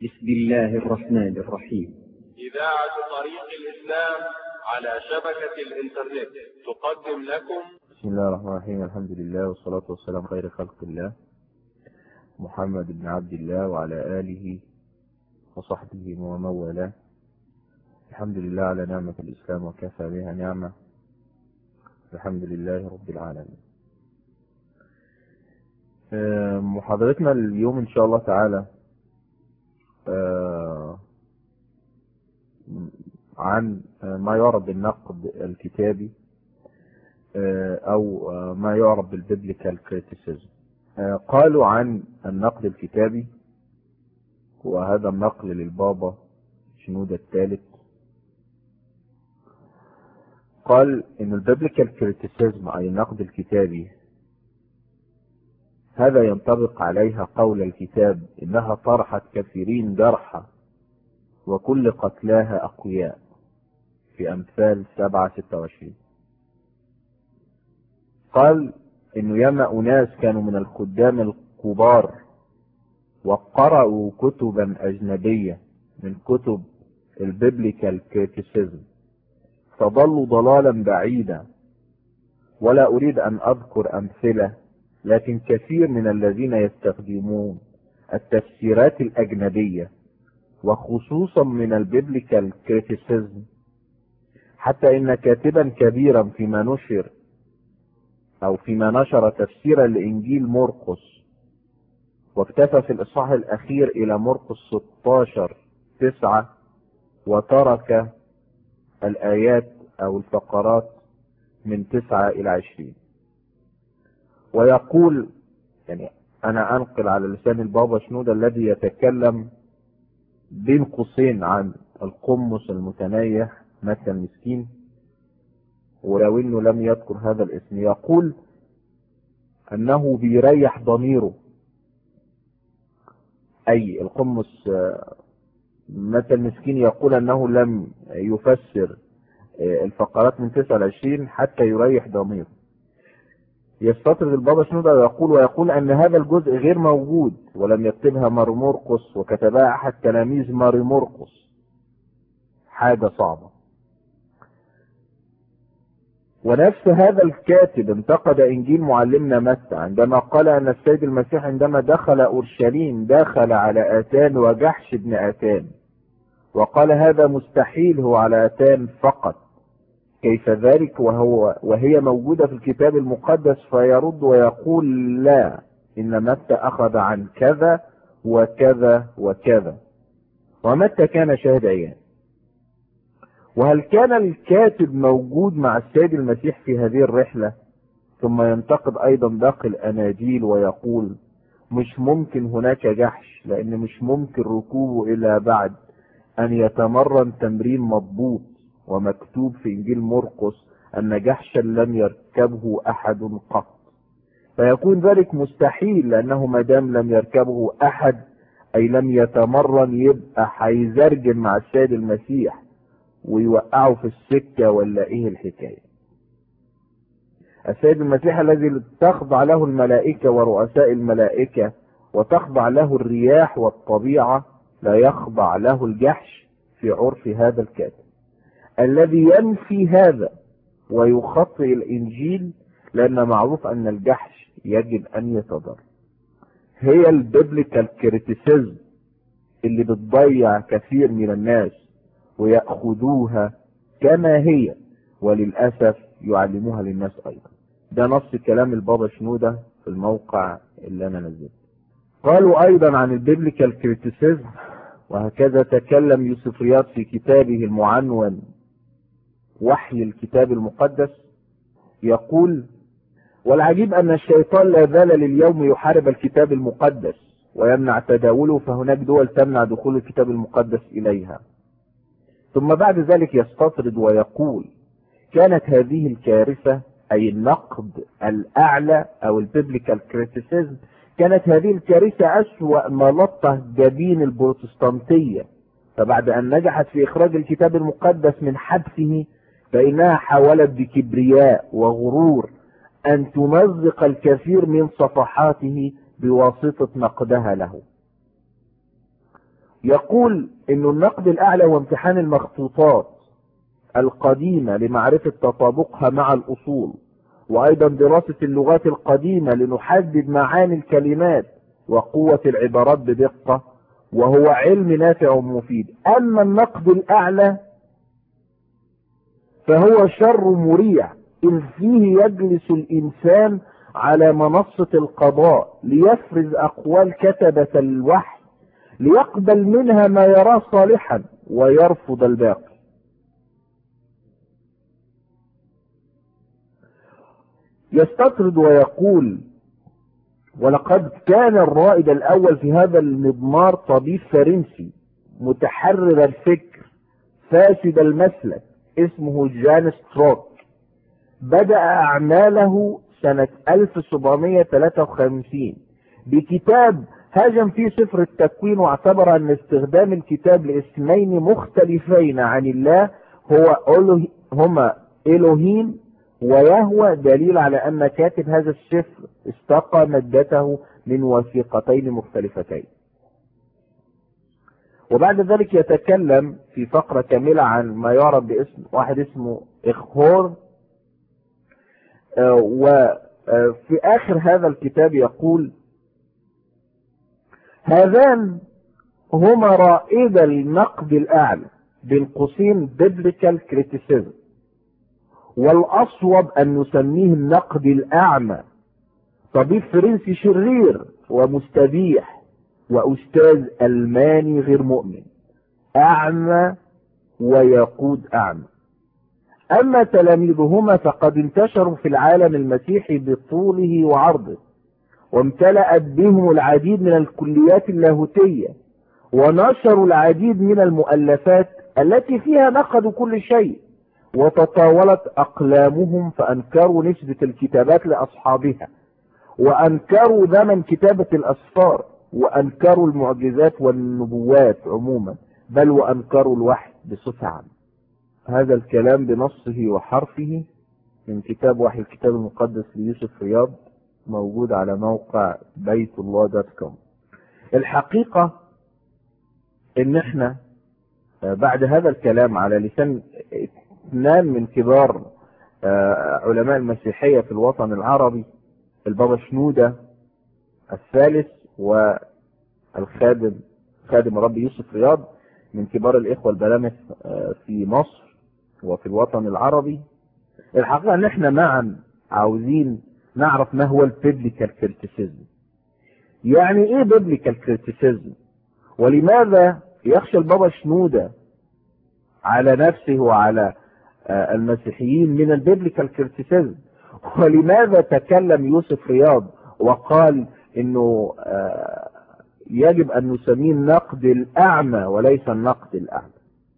بسم الله الرحمن الرحيم إذاعة طريق الإسلام على شبكة الإنترنت تقدم لكم بسم الله الرحمن الرحيم الحمد لله والصلاة والسلام خير خلق الله محمد بن عبد الله وعلى آله وصحبه ومن والاه الحمد لله على نعمة الإسلام وكفى بها نعمة الحمد لله رب العالمين آه، محاضرتنا اليوم إن شاء الله تعالى آه، عن ما يعرف بالنقد الكتابي آه، أو ما يعرف بالبيبليكال كريتيسيزم قالوا عن النقد الكتابي وهذا النقل للبابا شنودة الثالث قال ان البيبليكال كريتيسيزم اي النقد الكتابي هذا ينطبق عليها قول الكتاب انها طرحت كثيرين جرحى وكل قتلاها اقوياء في امثال سبعة ستة وعشرين قال انه ياما اناس كانوا من الخدام الكبار وقرأوا كتبا اجنبية من كتب البيبليكال كريتيسيزم فضلوا ضلالا بعيدا ولا اريد ان اذكر امثلة لكن كثير من الذين يستخدمون التفسيرات الاجنبية وخصوصا من البيبليكال كريتيسيزم حتى ان كاتبا كبيرا فيما نشر او فيما نشر تفسيرا لانجيل مرقس واكتفى في الاصحاح الاخير الى مرقس 16 9 وترك الآيات أو الفقرات من تسعة إلى عشرين ويقول يعني أنا أنقل على لسان البابا شنودة الذي يتكلم بين قوسين عن القمص المتنيح متى المسكين ولو انه لم يذكر هذا الاسم يقول انه بيريح ضميره اي القمص متى المسكين يقول انه لم يفسر الفقرات من 9 ل 20 حتى يريح ضميره يستطرد البابا شنودة ويقول ويقول ان هذا الجزء غير موجود ولم يكتبها ماري مرقس وكتبها احد تلاميذ ماري مرقس حاجة صعبة ونفس هذا الكاتب انتقد انجيل معلمنا متى عندما قال ان السيد المسيح عندما دخل اورشليم دخل على اتان وجحش ابن اتان وقال هذا مستحيل هو على اتان فقط كيف ذلك وهو وهي موجودة في الكتاب المقدس فيرد ويقول لا ان متى اخذ عن كذا وكذا وكذا ومتى كان شاهد عيان وهل كان الكاتب موجود مع السيد المسيح في هذه الرحلة ثم ينتقد ايضا باقي الاناجيل ويقول مش ممكن هناك جحش لان مش ممكن ركوبه الا بعد ان يتمرن تمرين مضبوط ومكتوب في انجيل مرقس ان جحشا لم يركبه احد قط فيكون ذلك مستحيل لانه ما دام لم يركبه احد اي لم يتمرن يبقى هيزرجن مع السيد المسيح ويوقعه في السكة ولا ايه الحكاية السيد المسيح الذي تخضع له الملائكة ورؤساء الملائكة وتخضع له الرياح والطبيعة لا يخضع له الجحش في عرف هذا الكاتب الذي ينفي هذا ويخطئ الانجيل لان معروف ان الجحش يجب ان يتضر هي البيبليكال كريتيسيزم اللي بتضيع كثير من الناس ويأخذوها كما هي وللأسف يعلموها للناس أيضا ده نص كلام البابا شنودة في الموقع اللي أنا نزلته قالوا أيضا عن البيبليكال كريتيسيزم وهكذا تكلم يوسف رياض في كتابه المعنون وحي الكتاب المقدس يقول والعجيب أن الشيطان لا زال لليوم يحارب الكتاب المقدس ويمنع تداوله فهناك دول تمنع دخول الكتاب المقدس إليها ثم بعد ذلك يستطرد ويقول كانت هذه الكارثة أي النقد الأعلى أو البيبليكال كريتيسيزم كانت هذه الكارثة أسوأ ما لطه جبين البروتستانتية فبعد أن نجحت في إخراج الكتاب المقدس من حبسه فإنها حاولت بكبرياء وغرور أن تمزق الكثير من صفحاته بواسطة نقدها له يقول انه النقد الاعلى هو امتحان المخطوطات القديمة لمعرفة تطابقها مع الاصول وايضا دراسة اللغات القديمة لنحدد معاني الكلمات وقوة العبارات بدقة وهو علم نافع ومفيد اما النقد الاعلى فهو شر مريع إذ فيه يجلس الإنسان على منصة القضاء ليفرز أقوال كتبة الوحي ليقبل منها ما يراه صالحا ويرفض الباقي يستطرد ويقول ولقد كان الرائد الأول في هذا المضمار طبيب فرنسي متحرر الفكر فاسد المسلك اسمه جان ستروك بدأ أعماله سنة 1753 بكتاب هاجم فيه سفر التكوين واعتبر أن استخدام الكتاب لاسمين مختلفين عن الله هو ألوه هما إلوهيم ويهوى دليل على أن كاتب هذا السفر استقى مادته من وثيقتين مختلفتين وبعد ذلك يتكلم في فقرة كاملة عن ما يعرف باسم واحد اسمه إخور وفي آخر هذا الكتاب يقول هذان هما رائد النقد الأعلى بين قوسين biblical criticism والأصوب أن نسميه النقد الأعمى طبيب فرنسي شرير ومستبيح وأستاذ ألماني غير مؤمن أعمى ويقود أعمى أما تلاميذهما فقد انتشروا في العالم المسيحي بطوله وعرضه وامتلأت بهم العديد من الكليات اللاهوتية ونشروا العديد من المؤلفات التي فيها نقدوا كل شيء وتطاولت أقلامهم فأنكروا نسبة الكتابات لأصحابها وأنكروا زمن كتابة الأسفار وأنكروا المعجزات والنبوات عموما بل وأنكروا الوحي بصفة عامة هذا الكلام بنصه وحرفه من كتاب وحي الكتاب المقدس ليوسف رياض موجود على موقع بيت الله دوت كوم الحقيقة ان احنا بعد هذا الكلام على لسان اثنان من كبار علماء المسيحية في الوطن العربي البابا شنودة الثالث والخادم خادم ربي يوسف رياض من كبار الإخوة البلامس في مصر وفي الوطن العربي الحقيقة ان احنا معا عاوزين نعرف ما هو البيبليكال كريتيسيزم يعني ايه بيبليكال كريتيسيزم ولماذا يخشى البابا شنودة على نفسه وعلى المسيحيين من البيبليكال كريتيسيزم ولماذا تكلم يوسف رياض وقال انه يجب ان نسميه النقد الاعمى وليس النقد الاعمى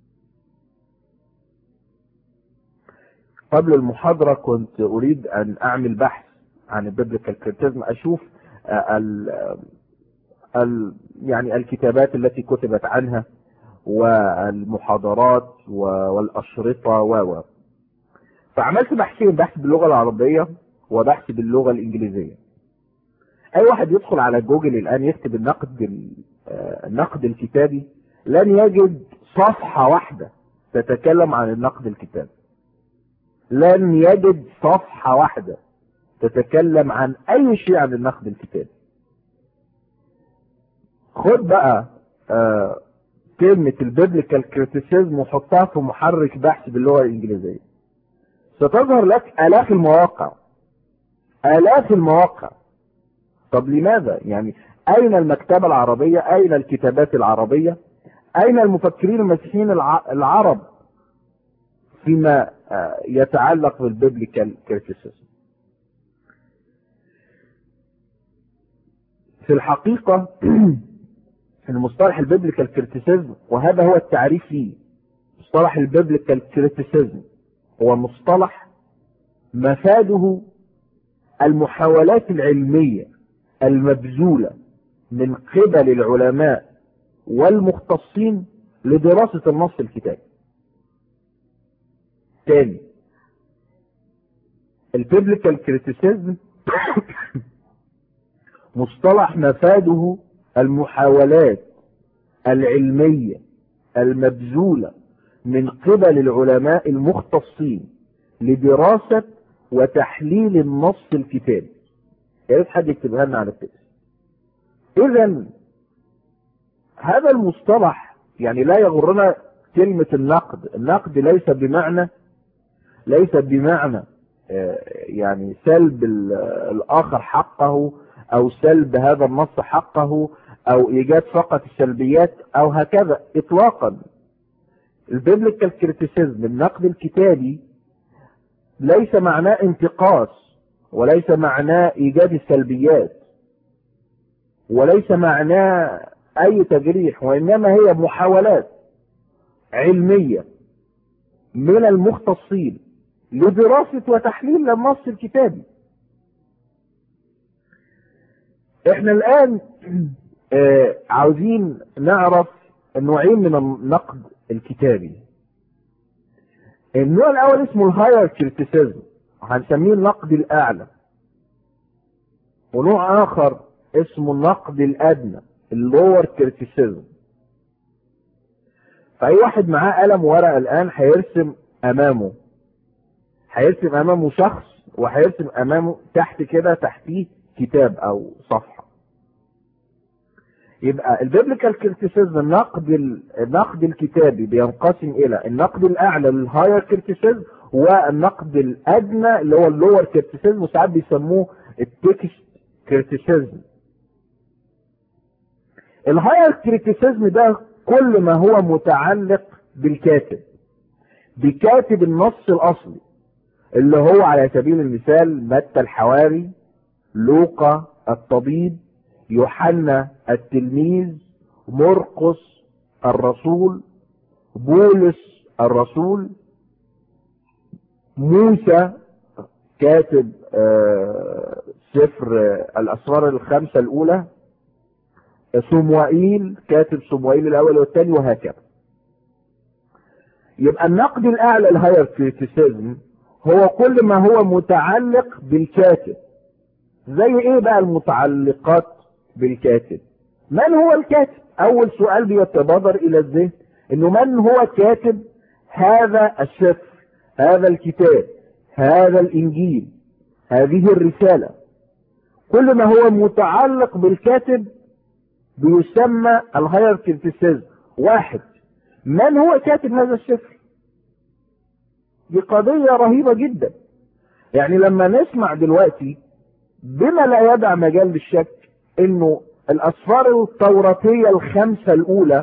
قبل المحاضرة كنت اريد ان اعمل بحث عن البيبليكال كريتيزم اشوف ال ال يعني الكتابات التي كتبت عنها والمحاضرات والاشرطة و فعملت بحثين بحث باللغة العربية وبحث باللغة الانجليزية اي واحد يدخل على جوجل الان يكتب النقد النقد الكتابي لن يجد صفحة واحدة تتكلم عن النقد الكتابي لن يجد صفحة واحدة تتكلم عن اي شيء عن النقد الكتابي خد بقى آه كلمة البيبليكال كريتيسيزم وحطها في محرك بحث باللغة الانجليزية ستظهر لك الاف المواقع الاف المواقع طب لماذا يعني اين المكتبة العربية اين الكتابات العربية اين المفكرين المسيحيين العرب فيما يتعلق بالبيبليكال كريتيسيزم في الحقيقة المصطلح البيبليكال كريتيسيزم وهذا هو التعريف ليه مصطلح البيبليكال كريتيسيزم هو مصطلح مفاده المحاولات العلمية المبذولة من قبل العلماء والمختصين لدراسة النص الكتابي تاني البيبليكال كريتيسيزم مصطلح مفاده المحاولات العلمية المبذولة من قبل العلماء المختصين لدراسة وتحليل النص الكتابي يا ريت حد يكتبها لنا على التكست اذا هذا المصطلح يعني لا يغرنا كلمة النقد النقد ليس بمعنى ليس بمعنى يعني سلب الآخر حقه أو سلب هذا النص حقه أو إيجاد فقط السلبيات أو هكذا إطلاقا البيبليكال كريتيسيزم النقد الكتابي ليس معناه انتقاص وليس معناه إيجاد السلبيات وليس معناه أي تجريح وإنما هي محاولات علمية من المختصين لدراسة وتحليل النص الكتابي احنا الان اه عاوزين نعرف نوعين من النقد الكتابي النوع الاول اسمه الهاير كريتيسيزم هنسميه النقد الاعلى ونوع اخر اسمه النقد الادنى اللور كريتيسيزم فاي واحد معاه قلم ورقه الان هيرسم امامه هيرسم امامه شخص وهيرسم امامه تحت كده تحتيه كتاب او صفحه يبقى البيبليكال كريتيسيزم النقد النقد الكتابي بينقسم الى النقد الاعلى للهاير كريتيسيزم والنقد الادنى اللي هو اللور كريتيسيزم وساعات بيسموه التكست كريتيسيزم الهاير كريتيسيزم ده كل ما هو متعلق بالكاتب بكاتب النص الاصلي اللي هو على سبيل المثال متى الحواري لوقا الطبيب يوحنا التلميذ مرقس الرسول بولس الرسول موسى كاتب سفر الاسرار الخمسه الاولى صموئيل كاتب صموئيل الاول والثاني وهكذا يبقى النقد الاعلى الهاير كريتيسيزم هو كل ما هو متعلق بالكاتب زي ايه بقى المتعلقات بالكاتب من هو الكاتب اول سؤال بيتبادر الى الذهن انه من هو كاتب هذا السفر هذا الكتاب هذا الانجيل هذه الرسالة كل ما هو متعلق بالكاتب بيسمى الهاير كريتيسيزم واحد من هو كاتب هذا السفر دي قضية رهيبة جدا يعني لما نسمع دلوقتي بما لا يدع مجال للشك انه الاسفار التوراتية الخمسة الاولى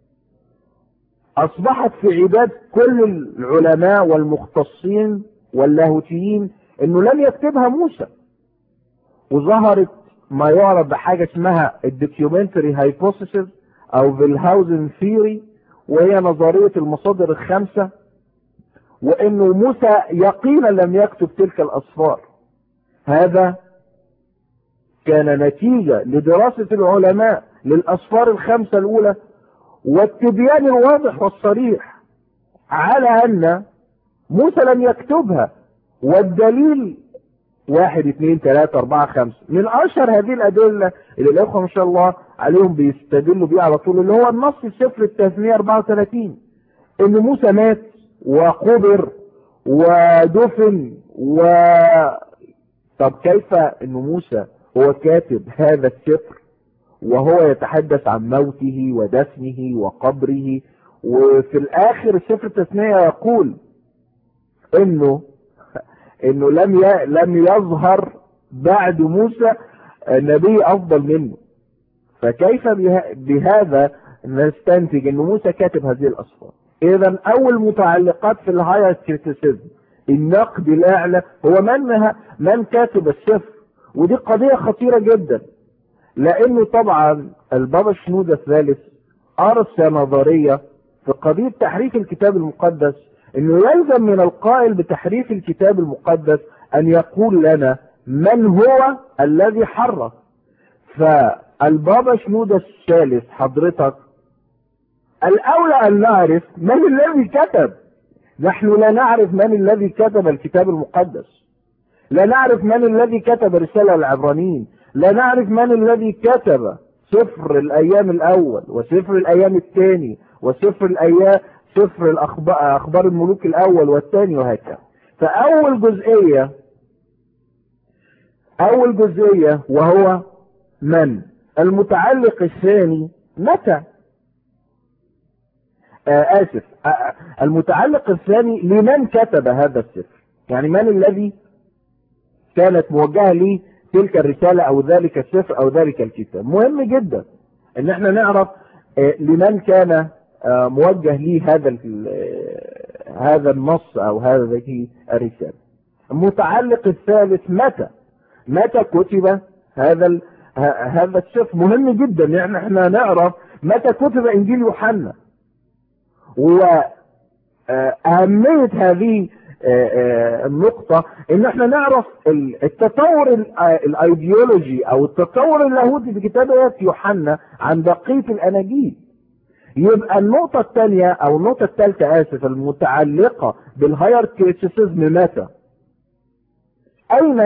اصبحت في عباد كل العلماء والمختصين واللاهوتيين انه لم يكتبها موسى وظهرت ما يعرف بحاجة اسمها الدوكيومنتري هايبوثيسيس او فيلهاوزن ثيوري وهي نظرية المصادر الخمسة وانه موسى يقينا لم يكتب تلك الاسفار هذا كان نتيجة لدراسة العلماء للاسفار الخمسة الاولى والتبيان الواضح والصريح على ان موسى لم يكتبها والدليل واحد اثنين ثلاثة اربعة خمسة من اشهر هذه الادلة اللي الاخوة ما شاء الله عليهم بيستدلوا بيه على طول اللي هو النص في سفر التثنية 34 ان موسى مات وقبر ودفن و طب كيف ان موسى هو كاتب هذا السفر وهو يتحدث عن موته ودفنه وقبره وفي الاخر سفر التثنية يقول انه انه لم ي... لم يظهر بعد موسى نبي افضل منه فكيف به... بهذا نستنتج ان موسى كاتب هذه الاسفار اذا اول متعلقات في الهاير كريتيسيزم النقد الاعلى هو من من كاتب السفر ودي قضية خطيرة جدا لانه طبعا البابا شنودة الثالث ارسى نظرية في قضية تحريف الكتاب المقدس انه يلزم من القائل بتحريف الكتاب المقدس ان يقول لنا من هو الذي حرف فالبابا شنودة الثالث حضرتك الاولى ان نعرف من الذي كتب نحن لا نعرف من الذي كتب الكتاب المقدس لا نعرف من الذي كتب رسالة العبرانيين لا نعرف من الذي كتب سفر الايام الاول وسفر الايام الثاني وسفر الايام سفر الاخبار اخبار الملوك الاول والثاني وهكذا فاول جزئيه اول جزئيه وهو من المتعلق الثاني متى آه اسف آه المتعلق الثاني لمن كتب هذا السفر يعني من الذي كانت موجهه لي تلك الرساله او ذلك السفر او ذلك الكتاب مهم جدا ان احنا نعرف آه لمن كان موجه لي هذا هذا النص او هذه الرساله المتعلق الثالث متى متى كتب هذا هذا السفر مهم جدا يعني احنا نعرف متى كتب انجيل يوحنا واهميه هذه النقطة ان احنا نعرف التطور الايديولوجي او التطور اللاهوتي في كتابات يوحنا عن بقية الاناجيل يبقى النقطة الثانية او النقطة الثالثة اسف المتعلقة بالهاير كريتيسيزم متى اين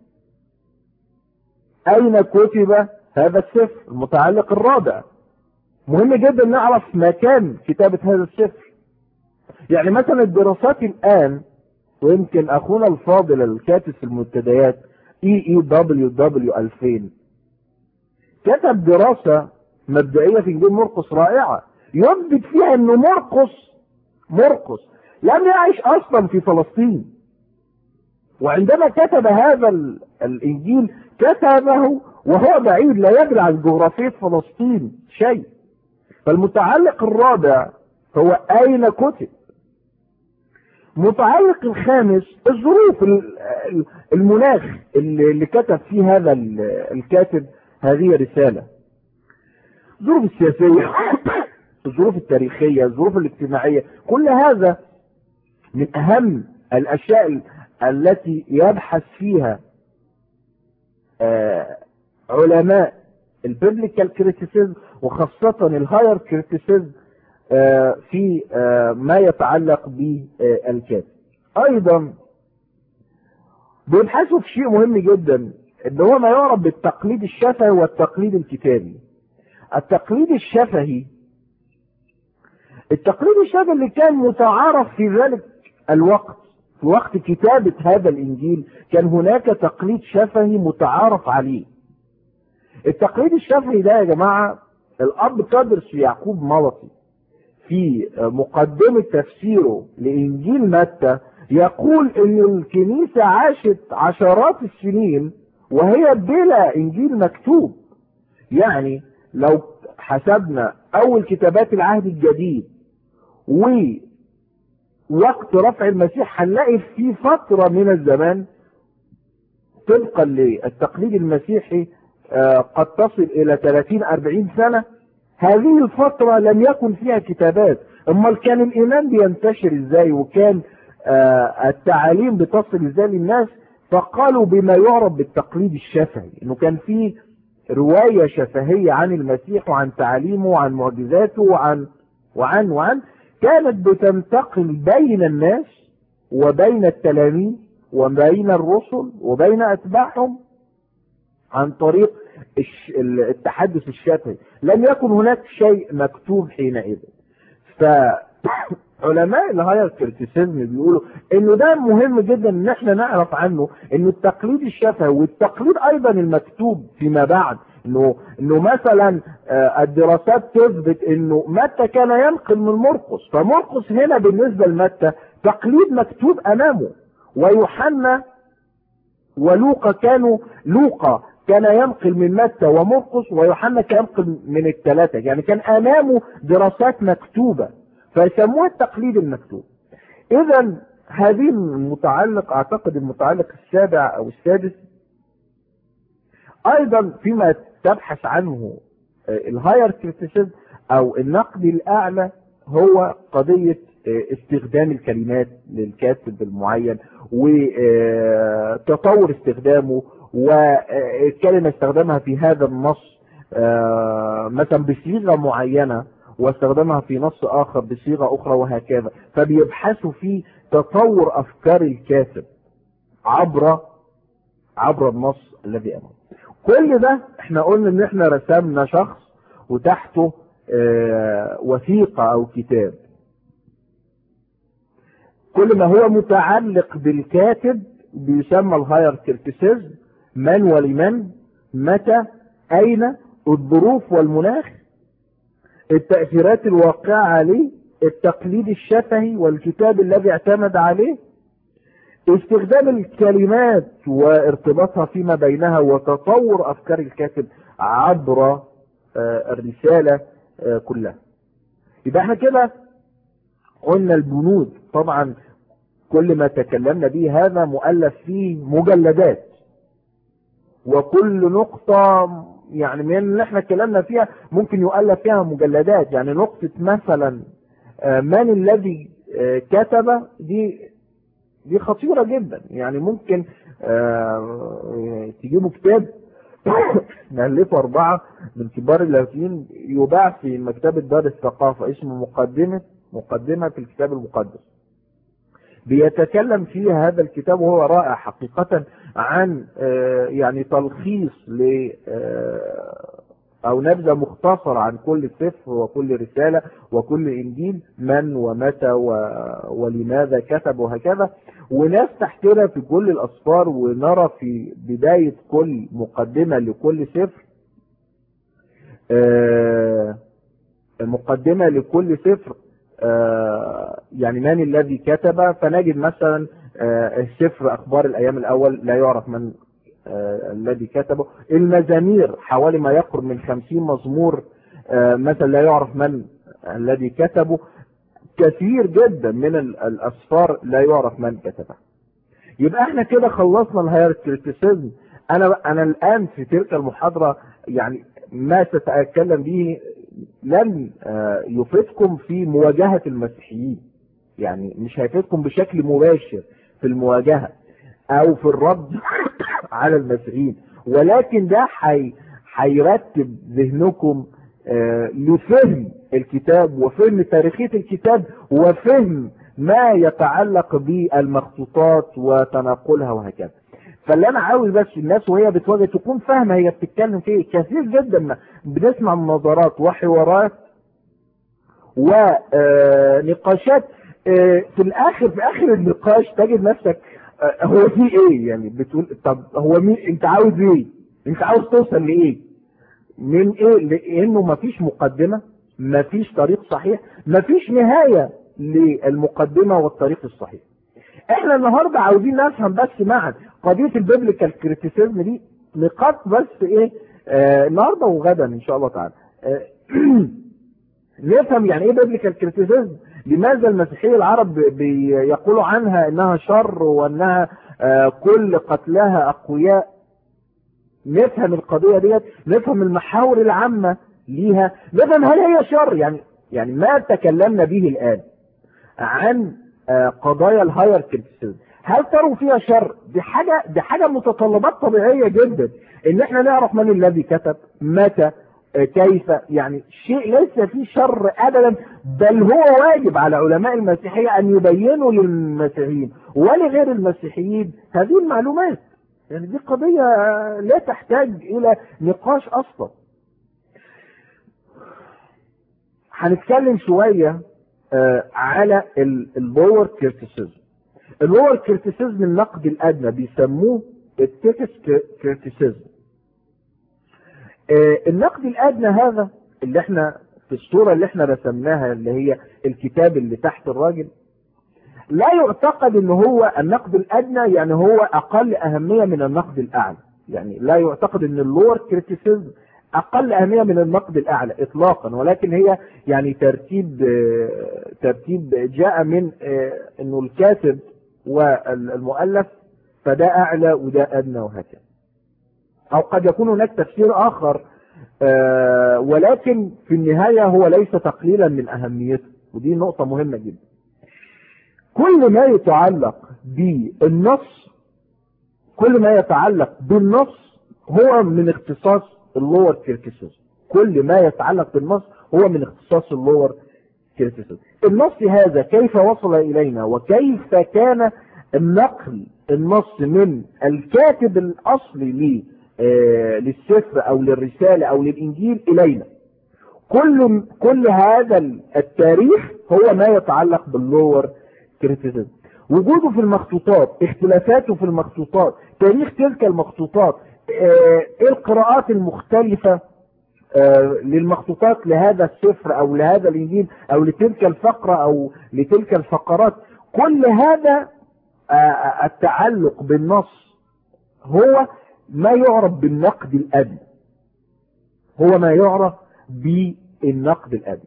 اين كتب هذا السفر المتعلق الرابع مهم جدا نعرف مكان كتابة هذا السفر يعني مثلا الدراسات الان ويمكن اخونا الفاضل الكاتب في المنتديات اي اي دبليو دبليو 2000 كتب دراسة مبدئية في انجيل مرقس رائعة يثبت فيها ان مرقس مرقس لم يعيش اصلا في فلسطين وعندما كتب هذا الانجيل كتبه وهو بعيد لا يدري عن جغرافية فلسطين شيء فالمتعلق الرابع هو اين كتب متعلق الخامس الظروف المناخ اللي كتب فيه هذا الكاتب هذه الرسالة الظروف السياسية الظروف التاريخية الظروف الاجتماعية كل هذا من أهم الأشياء التي يبحث فيها علماء البيبليكال كريتيسيزم وخاصة الهاير كريتيسيزم في ما يتعلق بالكاتب ايضا بيبحثوا في شيء مهم جدا ان هو ما يعرف بالتقليد الشفهي والتقليد الكتابي التقليد الشفهي التقليد الشفهي اللي كان متعارف في ذلك الوقت في وقت كتابة هذا الانجيل كان هناك تقليد شفهي متعارف عليه التقليد الشفهي ده يا جماعة الاب قدرس يعقوب ملطي في مقدمة تفسيره لإنجيل متى يقول إن الكنيسة عاشت عشرات السنين وهي بلا إنجيل مكتوب يعني لو حسبنا أول كتابات العهد الجديد ووقت رفع المسيح هنلاقي في فترة من الزمان طبقا للتقليد المسيحي قد تصل إلى 30-40 سنة هذه الفترة لم يكن فيها كتابات امال كان الايمان بينتشر ازاي وكان آه التعاليم بتصل ازاي للناس فقالوا بما يعرف بالتقليد الشفهي انه كان في رواية شفهية عن المسيح وعن تعاليمه وعن معجزاته وعن وعن وعن كانت بتنتقل بين الناس وبين التلاميذ وبين الرسل وبين اتباعهم عن طريق التحدث الشفهي لم يكن هناك شيء مكتوب حينئذ فعلماء الهاير كريتيسيزم بيقولوا انه ده مهم جدا ان احنا نعرف عنه انه التقليد الشفهي والتقليد ايضا المكتوب فيما بعد انه انه مثلا الدراسات تثبت انه متى كان ينقل من مرقس فمرقس هنا بالنسبه لمتى تقليد مكتوب امامه ويوحنا ولوقا كانوا لوقا كان ينقل من متى ومرقس ويوحنا كان ينقل من الثلاثة يعني كان أمامه دراسات مكتوبة فيسموها التقليد المكتوب إذا هذه المتعلق أعتقد المتعلق السابع أو السادس أيضا فيما تبحث عنه الهاير كريتيسيزم أو النقد الأعلى هو قضية استخدام الكلمات للكاتب المعين وتطور استخدامه والكلمة استخدمها في هذا النص مثلا بصيغة معينة واستخدمها في نص آخر بصيغة أخرى وهكذا فبيبحثوا في تطور أفكار الكاتب عبر عبر النص الذي أمامه كل ده احنا قلنا ان احنا رسمنا شخص وتحته آه، وثيقة او كتاب كل ما هو متعلق بالكاتب بيسمى الهاير كريتيسيزم من ولمن متى اين الظروف والمناخ التأثيرات الواقعة عليه التقليد الشفهي والكتاب الذي اعتمد عليه استخدام الكلمات وارتباطها فيما بينها وتطور افكار الكاتب عبر آه، الرسالة آه، كلها يبقى احنا كده قلنا البنود طبعا كل ما تكلمنا به هذا مؤلف فيه مجلدات وكل نقطة يعني من اللي احنا اتكلمنا فيها ممكن يؤلف فيها مجلدات يعني نقطة مثلا آه، من الذي آه، كتب دي دي خطيرة جدا يعني ممكن آه، تجيبوا كتاب نألفه أربعة من كبار اللاهوتيين يباع في مكتبة دار الثقافة اسمه مقدمة مقدمة في الكتاب المقدس بيتكلم فيه هذا الكتاب وهو رائع حقيقة عن آه، يعني تلخيص ل آه، او نبذة مختصرة عن كل سفر وكل رسالة وكل انجيل من ومتى و- ولماذا كتب وهكذا وناس تحتنا في كل الاسفار ونرى في بداية كل مقدمة لكل سفر آه، مقدمة لكل سفر آه، يعني من الذي كتب فنجد مثلا آه، السفر اخبار الايام الاول لا يعرف من آه، الذي كتبه المزامير حوالي ما يقرب من خمسين مزمور آه، مثلا لا يعرف من الذي كتبه كثير جدا من ال- الاسفار لا يعرف من كتبها يبقى احنا كده خلصنا الهاير كريتيسيزم انا انا الان في تلك المحاضره يعني ما ساتكلم به لن آه، يفيدكم في مواجهه المسيحيين يعني مش هيفيدكم بشكل مباشر في المواجهه او في الرد على المسيحيين ولكن ده حي هيرتب ذهنكم آه، لفهم الكتاب وفهم تاريخية الكتاب وفهم ما يتعلق بالمخطوطات وتناقلها وهكذا فاللي انا عاوز بس الناس وهي بتواجه تكون فاهمه هي بتتكلم في ايه كثير جدا ما- بنسمع مناظرات وحوارات ونقاشات في الاخر في اخر النقاش تجد نفسك آه، هو في ايه يعني بتقول طب هو مين انت عاوز ايه انت عاوز توصل لايه من ايه لانه مفيش مقدمة مفيش طريق صحيح مفيش نهاية للمقدمة والطريق الصحيح احنا النهاردة عاوزين نفهم بس معا قضية البيبليكال كريتيسيزم دي نقاط بس ايه آه النهاردة وغدا ان شاء الله تعالى آه نفهم يعني ايه بيبليكال كريتيسيزم لماذا المسيحية العرب بيقولوا عنها انها شر وانها آه كل قتلها اقوياء نفهم القضية ديت نفهم المحاور العامة ليها نفهم هل هي شر يعني يعني ما تكلمنا به الآن عن آه، قضايا الهاير كريتيسيزم هل تروا فيها شر دي حاجة دي حاجة متطلبات طبيعية جدا ان احنا نعرف من الذي كتب متى آه، كيف يعني شيء ليس فيه شر ابدا بل هو واجب على علماء المسيحية ان يبينوا للمسيحيين ولغير المسيحيين هذه المعلومات يعني دي قضية آه، لا تحتاج الى نقاش اصلا هنتكلم شوية آه، على اللور كريتيسيزم اللور كريتيسيزم النقد الادنى بيسموه التكست كريتيسيزم النقد الادنى هذا اللي احنا في الصورة اللي احنا رسمناها اللي هي الكتاب اللي تحت الراجل لا يعتقد ان هو النقد الادنى يعني هو اقل اهمية من النقد الاعلى يعني لا يعتقد ان اللور كريتيسيزم اقل اهمية من النقد الاعلى اطلاقا ولكن هي يعني ترتيب آه، ترتيب جاء من آه، انه الكاتب والمؤلف فده اعلى وده ادنى وهكذا او قد يكون هناك تفسير اخر آه، ولكن في النهاية هو ليس تقليلا من اهميته ودي نقطة مهمة جدا كل ما يتعلق بالنص كل ما يتعلق بالنص هو من اختصاص اللور كريتيسيزم كل ما يتعلق بالنص هو من اختصاص اللور كريتيسيزم النص هذا كيف وصل الينا وكيف كان النقل النص من الكاتب الاصلي ليه آه، للسفر او للرسالة او للانجيل الينا كل كل هذا التاريخ هو ما يتعلق باللور كريتيسيزم وجوده في المخطوطات اختلافاته في المخطوطات تاريخ تلك المخطوطات آه، ايه القراءات المختلفة آه، للمخطوطات لهذا السفر او لهذا الانجيل او لتلك الفقرة او لتلك الفقرات كل هذا آه، التعلق بالنص هو ما يعرف بالنقد الأدبي هو ما يعرف بالنقد الأدبي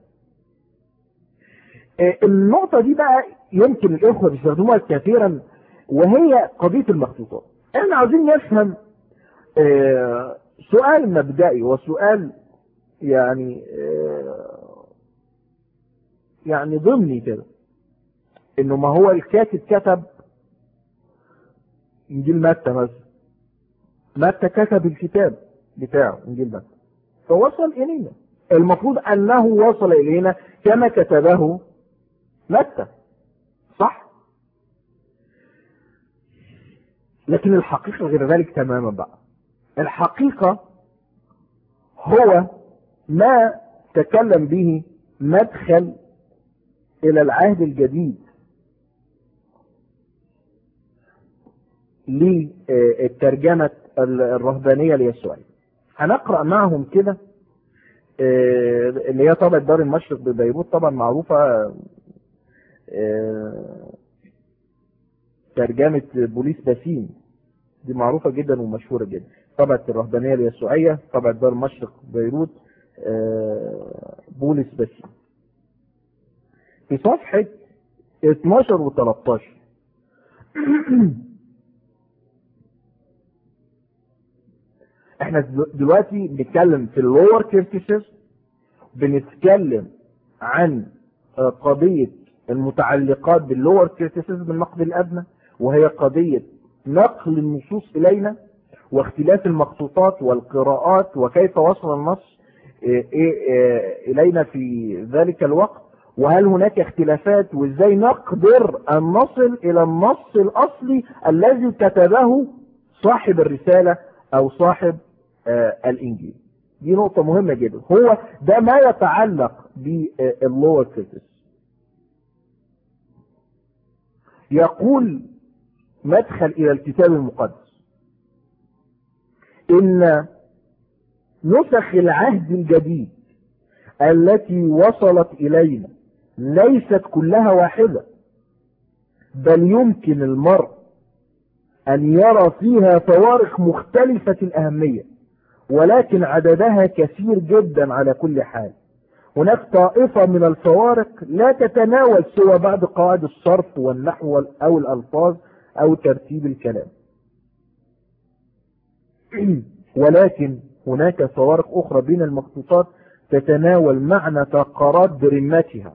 آه، النقطة دي بقى يمكن الإخوة بيستخدموها كثيرا وهي قضية المخطوطات احنا عاوزين نفهم آه، سؤال مبدئي وسؤال يعني آه، يعني ضمني كده انه ما هو الكاتب كتب انجيل متى مثلا متى كتب الكتاب بتاعه انجيل متى فوصل الينا المفروض انه وصل الينا كما كتبه متى صح لكن الحقيقة غير ذلك تماما بقى الحقيقة هو ما تكلم به مدخل الى العهد الجديد للترجمة الرهبانية اليسوعية هنقرأ معهم كده آه، اللي هي طبعة دار المشرق ببيروت طبعا معروفة آه، ترجمة بوليس باسين دي معروفة جدا ومشهورة جدا طبعة الرهبانية اليسوعية طبعة دار المشرق بيروت آه، بوليس باسين في صفحة 12 و 13 احنا دلوقتي بنتكلم في اللور كيرتيسيس بنتكلم عن آه، قضية المتعلقات باللور كيرتيسيس بالنقد الأدنى وهي قضية نقل النصوص إلينا واختلاف المخطوطات والقراءات وكيف وصل النص آه، آه، إلينا في ذلك الوقت وهل هناك اختلافات وازاي نقدر أن نصل إلى النص الأصلي الذي كتبه صاحب الرسالة أو صاحب آه، الانجيل دي نقطة مهمة جدا هو ده ما يتعلق باللور كريتس يقول مدخل الى الكتاب المقدس ان نسخ العهد الجديد التي وصلت الينا ليست كلها واحدة بل يمكن المرء ان يرى فيها فوارق مختلفة الاهمية ولكن عددها كثير جدا على كل حال هناك طائفة من الفوارق لا تتناول سوى بعض قواعد الصرف والنحو أو الألفاظ أو ترتيب الكلام ولكن هناك فوارق أخرى بين المخطوطات تتناول معنى تقارات برمتها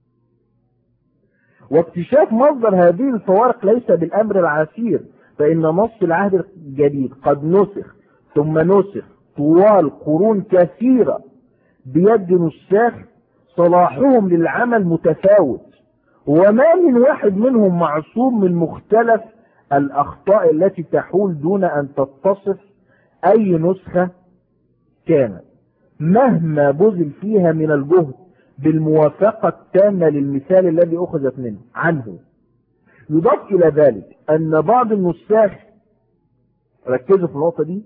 واكتشاف مصدر هذه الفوارق ليس بالأمر العسير فإن نص العهد الجديد قد نسخ ثم نسخ طوال قرون كثيرة بيد نساخ صلاحهم للعمل متفاوت وما من واحد منهم معصوم من مختلف الأخطاء التي تحول دون أن تتصف أي نسخة كانت مهما بذل فيها من الجهد بالموافقة التامة للمثال الذي أخذت منه عنه يضاف إلى ذلك أن بعض النساخ ركزوا في النقطة دي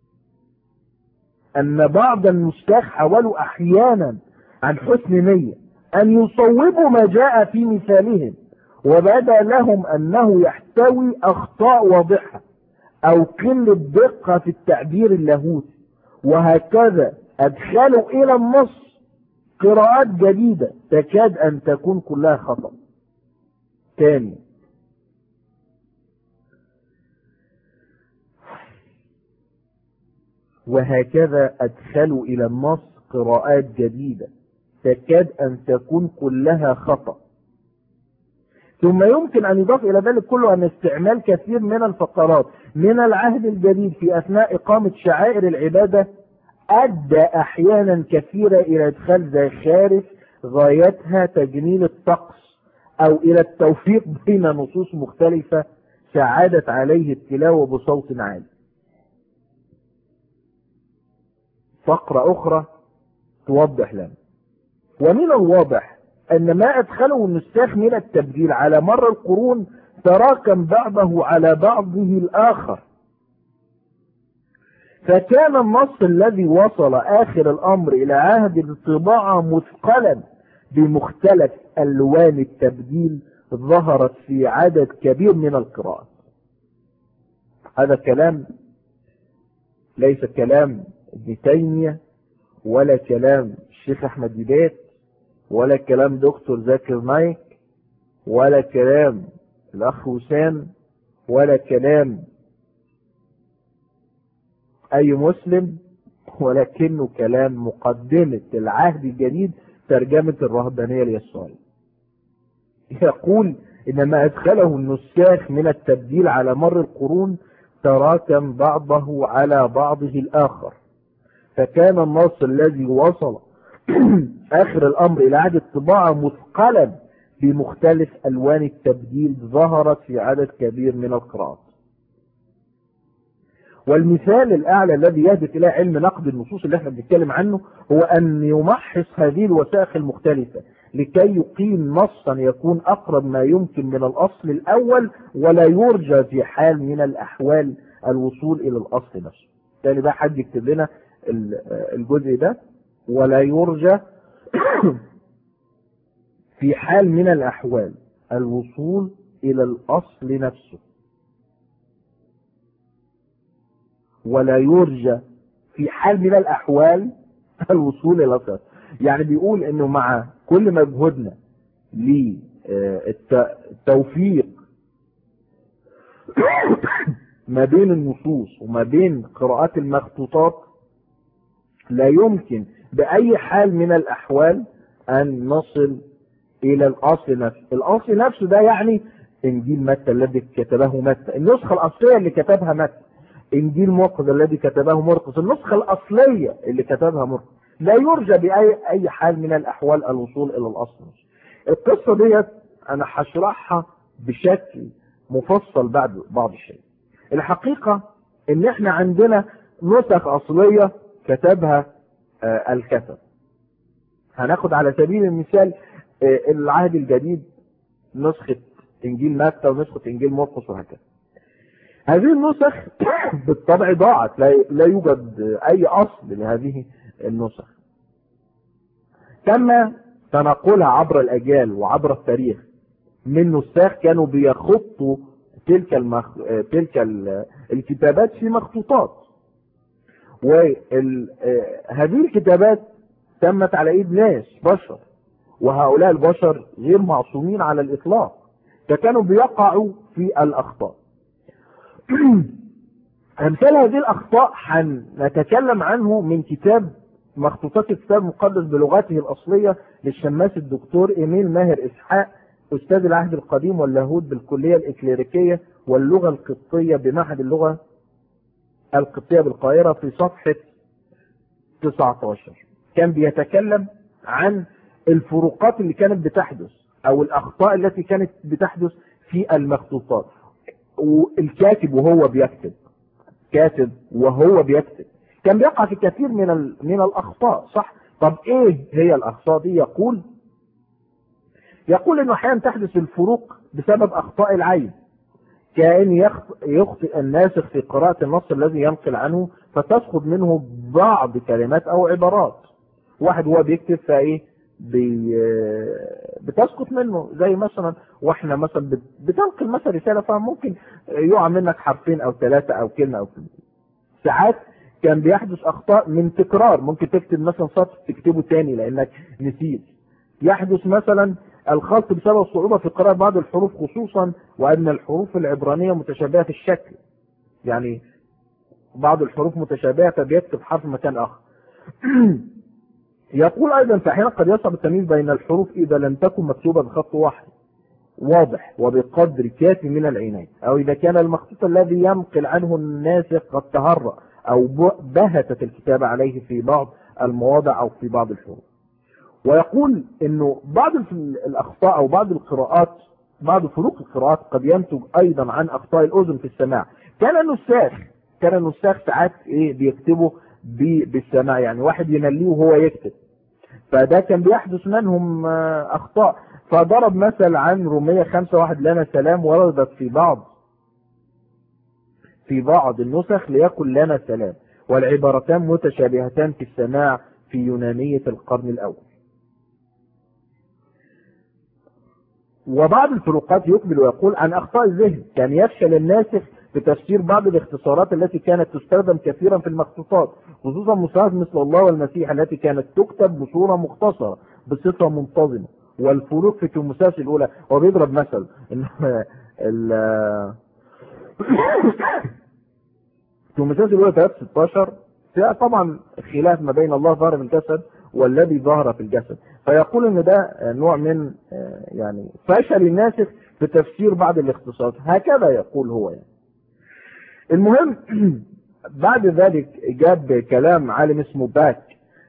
أن بعض النساخ حاولوا أحيانا عن حسن نية أن يصوبوا ما جاء في مثالهم وبدا لهم أنه يحتوي أخطاء واضحة أو قلة دقة في التعبير اللاهوتي وهكذا أدخلوا إلى النص قراءات جديدة تكاد أن تكون كلها خطأ ثاني وهكذا أدخلوا إلى النص قراءات جديدة تكاد أن تكون كلها خطأ ثم يمكن أن يضاف إلى ذلك كله أن استعمال كثير من الفقرات من العهد الجديد في أثناء إقامة شعائر العبادة أدى أحيانا كثيرة إلى إدخال زخارف غايتها تجميل الطقس أو إلى التوفيق بين نصوص مختلفة ساعدت عليه التلاوة بصوت عالي فقرة أخرى توضح لنا ومن الواضح أن ما أدخله النساخ من التبديل على مر القرون تراكم بعضه على بعضه الآخر فكان النص الذي وصل آخر الأمر إلى عهد الطباعة مثقلا بمختلف ألوان التبديل ظهرت في عدد كبير من القراءات هذا كلام ليس كلام ابن تيمية ولا كلام الشيخ أحمد ديبات ولا كلام دكتور زاكر نايك ولا كلام الأخ وسام ولا كلام أي مسلم ولكنه كلام مقدمة العهد الجديد ترجمة الرهبانية اليسارية يقول إن ما أدخله النساخ من التبديل على مر القرون تراكم بعضه على بعضه الآخر فكان النص الذي وصل آخر الأمر إلى عهد الطباعة مثقلا بمختلف ألوان التبديل ظهرت في عدد كبير من القراءات والمثال الأعلى الذي يهدف إلى علم نقد النصوص اللي احنا بنتكلم عنه هو أن يمحص هذه الوثائق المختلفة لكي يقيم نصا يكون أقرب ما يمكن من الأصل الأول ولا يرجى في حال من الأحوال الوصول إلى الأصل نفسه تاني بقى حد يكتب لنا الجزء ده ولا يرجى في حال من الأحوال الوصول إلى الأصل نفسه ولا يرجى في حال من الأحوال الوصول إلى الأصل يعني بيقول إنه مع كل مجهودنا للتوفيق ما بين النصوص وما بين قراءات المخطوطات لا يمكن بأي حال من الأحوال أن نصل إلى الأصل نفسه الأصل نفسه ده يعني إنجيل متى الذي كتبه متى النسخة الأصلية اللي كتبها متى إنجيل مرقس الذي كتبه مرقس النسخة الأصلية اللي كتبها مرقس لا يرجى بأي أي حال من الأحوال الوصول إلى الأصل نفسه القصة ديت أنا هشرحها بشكل مفصل بعد بعض الشيء الحقيقة إن إحنا عندنا نسخ أصلية كتبها آه الكتب هناخد على سبيل المثال آه العهد الجديد نسخة انجيل متى ونسخة انجيل مرقس وهكذا هذه النسخ بالطبع ضاعت لا, لا يوجد اي اصل لهذه النسخ تم تنقلها عبر الاجيال وعبر التاريخ من نساخ كانوا بيخطوا تلك المخ... تلك الكتابات في مخطوطات وهذه الكتابات تمت على ايد ناس بشر وهؤلاء البشر غير معصومين على الاطلاق فكانوا بيقعوا في الاخطاء امثال هذه الاخطاء هنتكلم عنه من كتاب مخطوطات الكتاب المقدس بلغته الاصليه للشماس الدكتور ايميل ماهر اسحاق استاذ العهد القديم واللاهوت بالكليه الاكليريكيه واللغه القبطيه بمعهد اللغه القبطيه بالقاهره في صفحه 19 كان بيتكلم عن الفروقات اللي كانت بتحدث او الاخطاء التي كانت بتحدث في المخطوطات والكاتب وهو بيكتب كاتب وهو بيكتب كان بيقع في كثير من من الاخطاء صح طب ايه هي الاخطاء دي يقول يقول انه احيانا تحدث الفروق بسبب اخطاء العين كأن يخطئ الناسخ في قراءة النص الذي ينقل عنه فتسقط منه بعض كلمات او عبارات واحد هو بيكتب فايه بي بتسقط منه زي مثلا واحنا مثلا بتنقل مثلا رسالة فممكن يقع منك حرفين او ثلاثة او كلمة او كلمة ساعات كان بيحدث اخطاء من تكرار ممكن تكتب مثلا سطر تكتبه تاني لانك نسيت يحدث مثلا الخلط بسبب صعوبة في قراءة بعض الحروف خصوصا وان الحروف العبرانية متشابهة في الشكل يعني بعض الحروف متشابهة فبيكتب حرف مكان اخر يقول ايضا فاحيانا قد يصعب التمييز بين الحروف اذا لم تكن مكتوبة بخط واحد واضح وبقدر كافي من العناية او اذا كان المخطوط الذي ينقل عنه الناسخ قد تهرأ او بهتت الكتابة عليه في بعض المواضع او في بعض الحروف ويقول انه بعض الاخطاء او بعض القراءات بعض فروق القراءات قد ينتج ايضا عن اخطاء الاذن في السماع كان النساخ كان النساخ ساعات ايه بيكتبوا بالسماع يعني واحد ينليه وهو يكتب فده كان بيحدث منهم أخطاء فضرب مثل عن رومية خمسة واحد لنا سلام وردت في بعض في بعض النسخ ليكن لنا سلام والعبارتان متشابهتان في السماع في يونانية القرن الأول وبعض الفروقات يقبل ويقول عن أخطاء الذهن كان يفشل الناسخ بتفسير بعض الاختصارات التي كانت تستخدم كثيرا في المخطوطات خصوصا مصاحف مثل الله والمسيح التي كانت تكتب بصورة مختصرة بصفة منتظمة والفروق في تيموساوس الأولى هو بيضرب مثل إن ال تيموساوس الأولى 3 16 فيها طبعا خلاف ما بين الله ظهر في الجسد والذي ظهر في الجسد فيقول ان ده نوع من يعني فشل الناسخ في تفسير بعض الاختصاصات هكذا يقول هو يعني المهم بعد ذلك جاب كلام عالم اسمه باك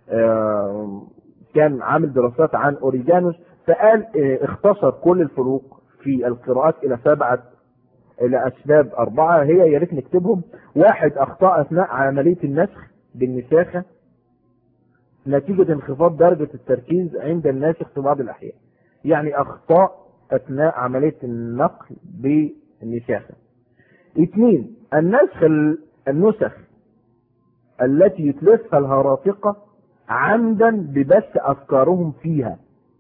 كان عامل دراسات عن اوريجانوس فقال اختصر كل الفروق في القراءات الى سبعة الى اسباب اربعة هي يا ريت نكتبهم واحد اخطاء اثناء عملية النسخ بالنساخة نتيجة انخفاض درجة التركيز عند الناسخ في بعض الاحيان يعني اخطاء اثناء عملية النقل بالنساخة اثنين النسخ النسخ التي يتلفها الهراطقة عمدا ببث افكارهم فيها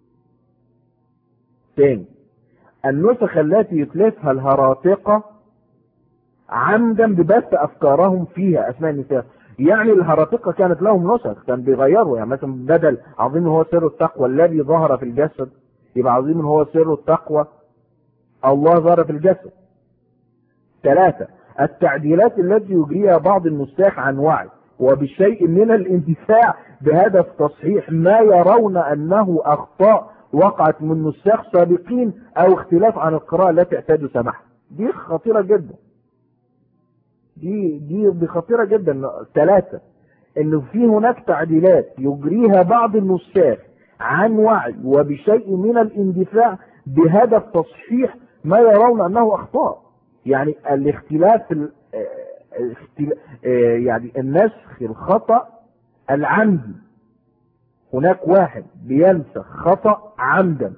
ثاني النسخ التي يتلفها الهراطقة عمدا ببث افكارهم فيها اثناء النساخ يعني الهراطقة كانت لهم نسخ كان بيغيروا يعني مثلا بدل عظيم هو سر التقوى الذي ظهر في الجسد يبقى عظيم هو سر التقوى الله ظهر في الجسد ثلاثة التعديلات التي يجريها بعض النساخ عن وعي وبشيء من الاندفاع بهدف تصحيح ما يرون انه اخطاء وقعت من نساخ سابقين او اختلاف عن القراءة التي اعتادوا سماحها دي خطيرة جدا دي دي دي خطيرة جدا ثلاثة انه في هناك تعديلات يجريها بعض النساخ عن وعي وبشيء من الاندفاع بهدف تصحيح ما يرون انه اخطاء يعني الاختلاف يعني النسخ الخطأ العمدي هناك واحد بينسخ خطأ عمدا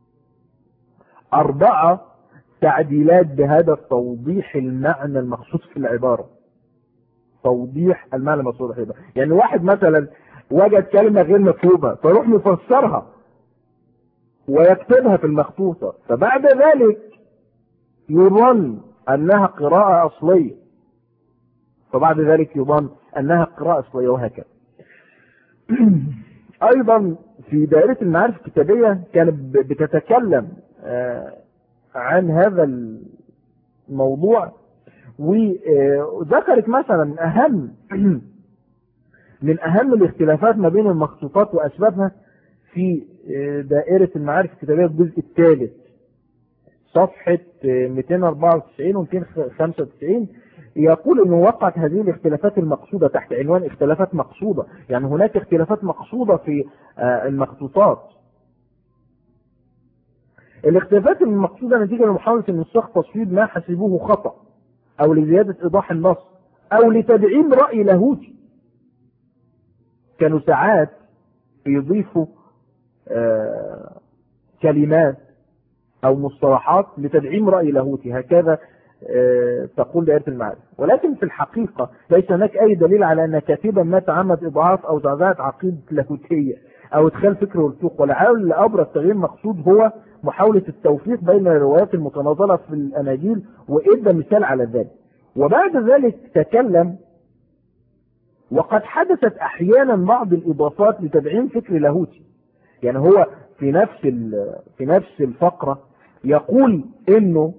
أربعة تعديلات بهدف توضيح المعنى المقصود في العبارة توضيح المعنى المقصود في العبارة يعني واحد مثلا وجد كلمة غير مفهومة فيروح مفسرها ويكتبها في المخطوطة فبعد ذلك يظن أنها قراءة أصلية فبعد ذلك يظن أنها قراءة أصلية وهكذا أيضا في دائرة المعارف الكتابية كانت بتتكلم عن هذا الموضوع وذكرت مثلا أهم من أهم الاختلافات ما بين المخطوطات وأسبابها في دائرة المعارف الكتابية الجزء الثالث صفحة 294 و 295 يقول انه وقعت هذه الاختلافات المقصودة تحت عنوان اختلافات مقصودة يعني هناك اختلافات مقصودة في المخطوطات الاختلافات المقصودة نتيجة لمحاولة النساخ تصويب ما حسبوه خطأ او لزيادة ايضاح النص او لتدعيم رأي لاهوتي كانوا ساعات يضيفوا كلمات او مصطلحات لتدعيم رأي لاهوتي هكذا تقول دائرة المعارف ولكن في الحقيقة ليس هناك اي دليل على ان كاتبا ما تعمد اضعاف او زعزعة عقيدة لاهوتية او ادخال فكر والسوق ولعل ابرز تغيير مقصود هو محاولة التوفيق بين الروايات المتناظرة في الاناجيل وادى مثال على ذلك وبعد ذلك تكلم وقد حدثت احيانا بعض الاضافات لتدعيم فكر لاهوتي يعني هو في نفس في نفس الفقرة يقول انه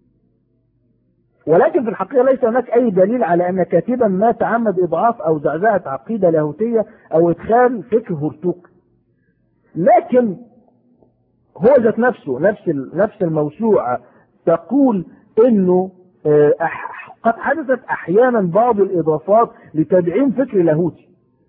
ولكن في الحقيقة ليس هناك أي دليل على أن كاتبا ما تعمد إضعاف أو زعزعة عقيدة لاهوتية أو إدخال فكر هرطوق لكن هو ذات نفسه نفس نفس الموسوعة تقول إنه قد حدثت أحيانا بعض الإضافات لتدعيم فكر لاهوتي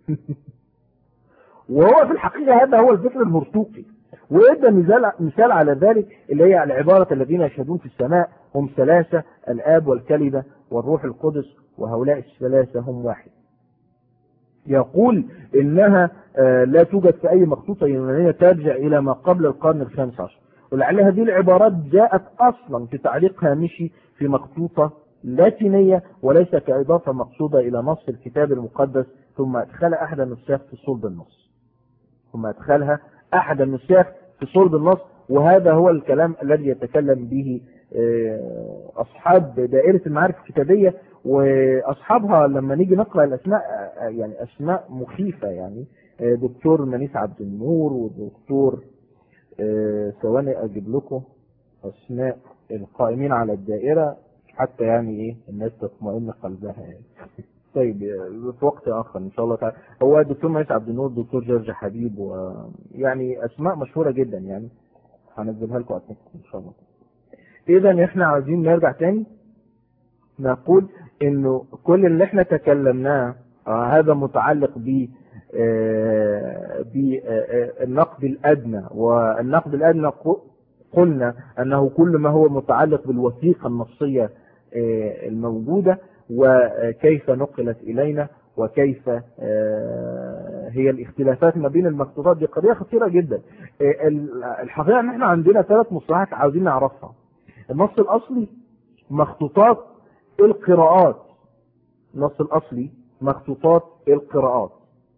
وهو في الحقيقة هذا هو الفكر الهرطوقي وإدى مثال مثال على ذلك اللي هي العبارة الذين يشهدون في السماء هم ثلاثة الآب والكلمة والروح القدس وهؤلاء الثلاثة هم واحد يقول انها آه، لا توجد في اي مخطوطة يونانية ترجع الى ما قبل القرن الخامس عشر ولعل هذه العبارات جاءت اصلا في تعليق هامشي في مخطوطة لاتينية وليس كاضافة مقصودة الى نص الكتاب المقدس ثم ادخل احد النساخ في صلب النص ثم ادخلها احد النساخ في صلب النص وهذا هو الكلام الذي يتكلم به آه، اصحاب دائرة المعارف الكتابية واصحابها لما نيجي نقرأ الاسماء آه، يعني اسماء مخيفة يعني آه، دكتور منيس عبد النور ودكتور آه، ثواني اجيب لكم اسماء القائمين على الدائرة حتى يعني ايه الناس تطمئن قلبها يعني طيب آه، في وقت اخر ان شاء الله تعالى هو دكتور منيس عبد النور دكتور جورج حبيب ويعني اسماء مشهورة جدا يعني هنزلها لكم ان شاء الله اذا احنا عايزين نرجع تاني نقول انه كل اللي احنا تكلمناه آه هذا متعلق ب آه، بالنقد الادنى والنقد الادنى ق- قلنا انه كل ما هو متعلق بالوثيقة النصية آه، الموجودة وكيف نقلت الينا وكيف آه، هي الاختلافات ما بين المخطوطات دي قضية خطيرة جدا آه، الحقيقة ان احنا عندنا ثلاث مصطلحات عاوزين نعرفها النص الاصلي مخطوطات القراءات النص الاصلي مخطوطات القراءات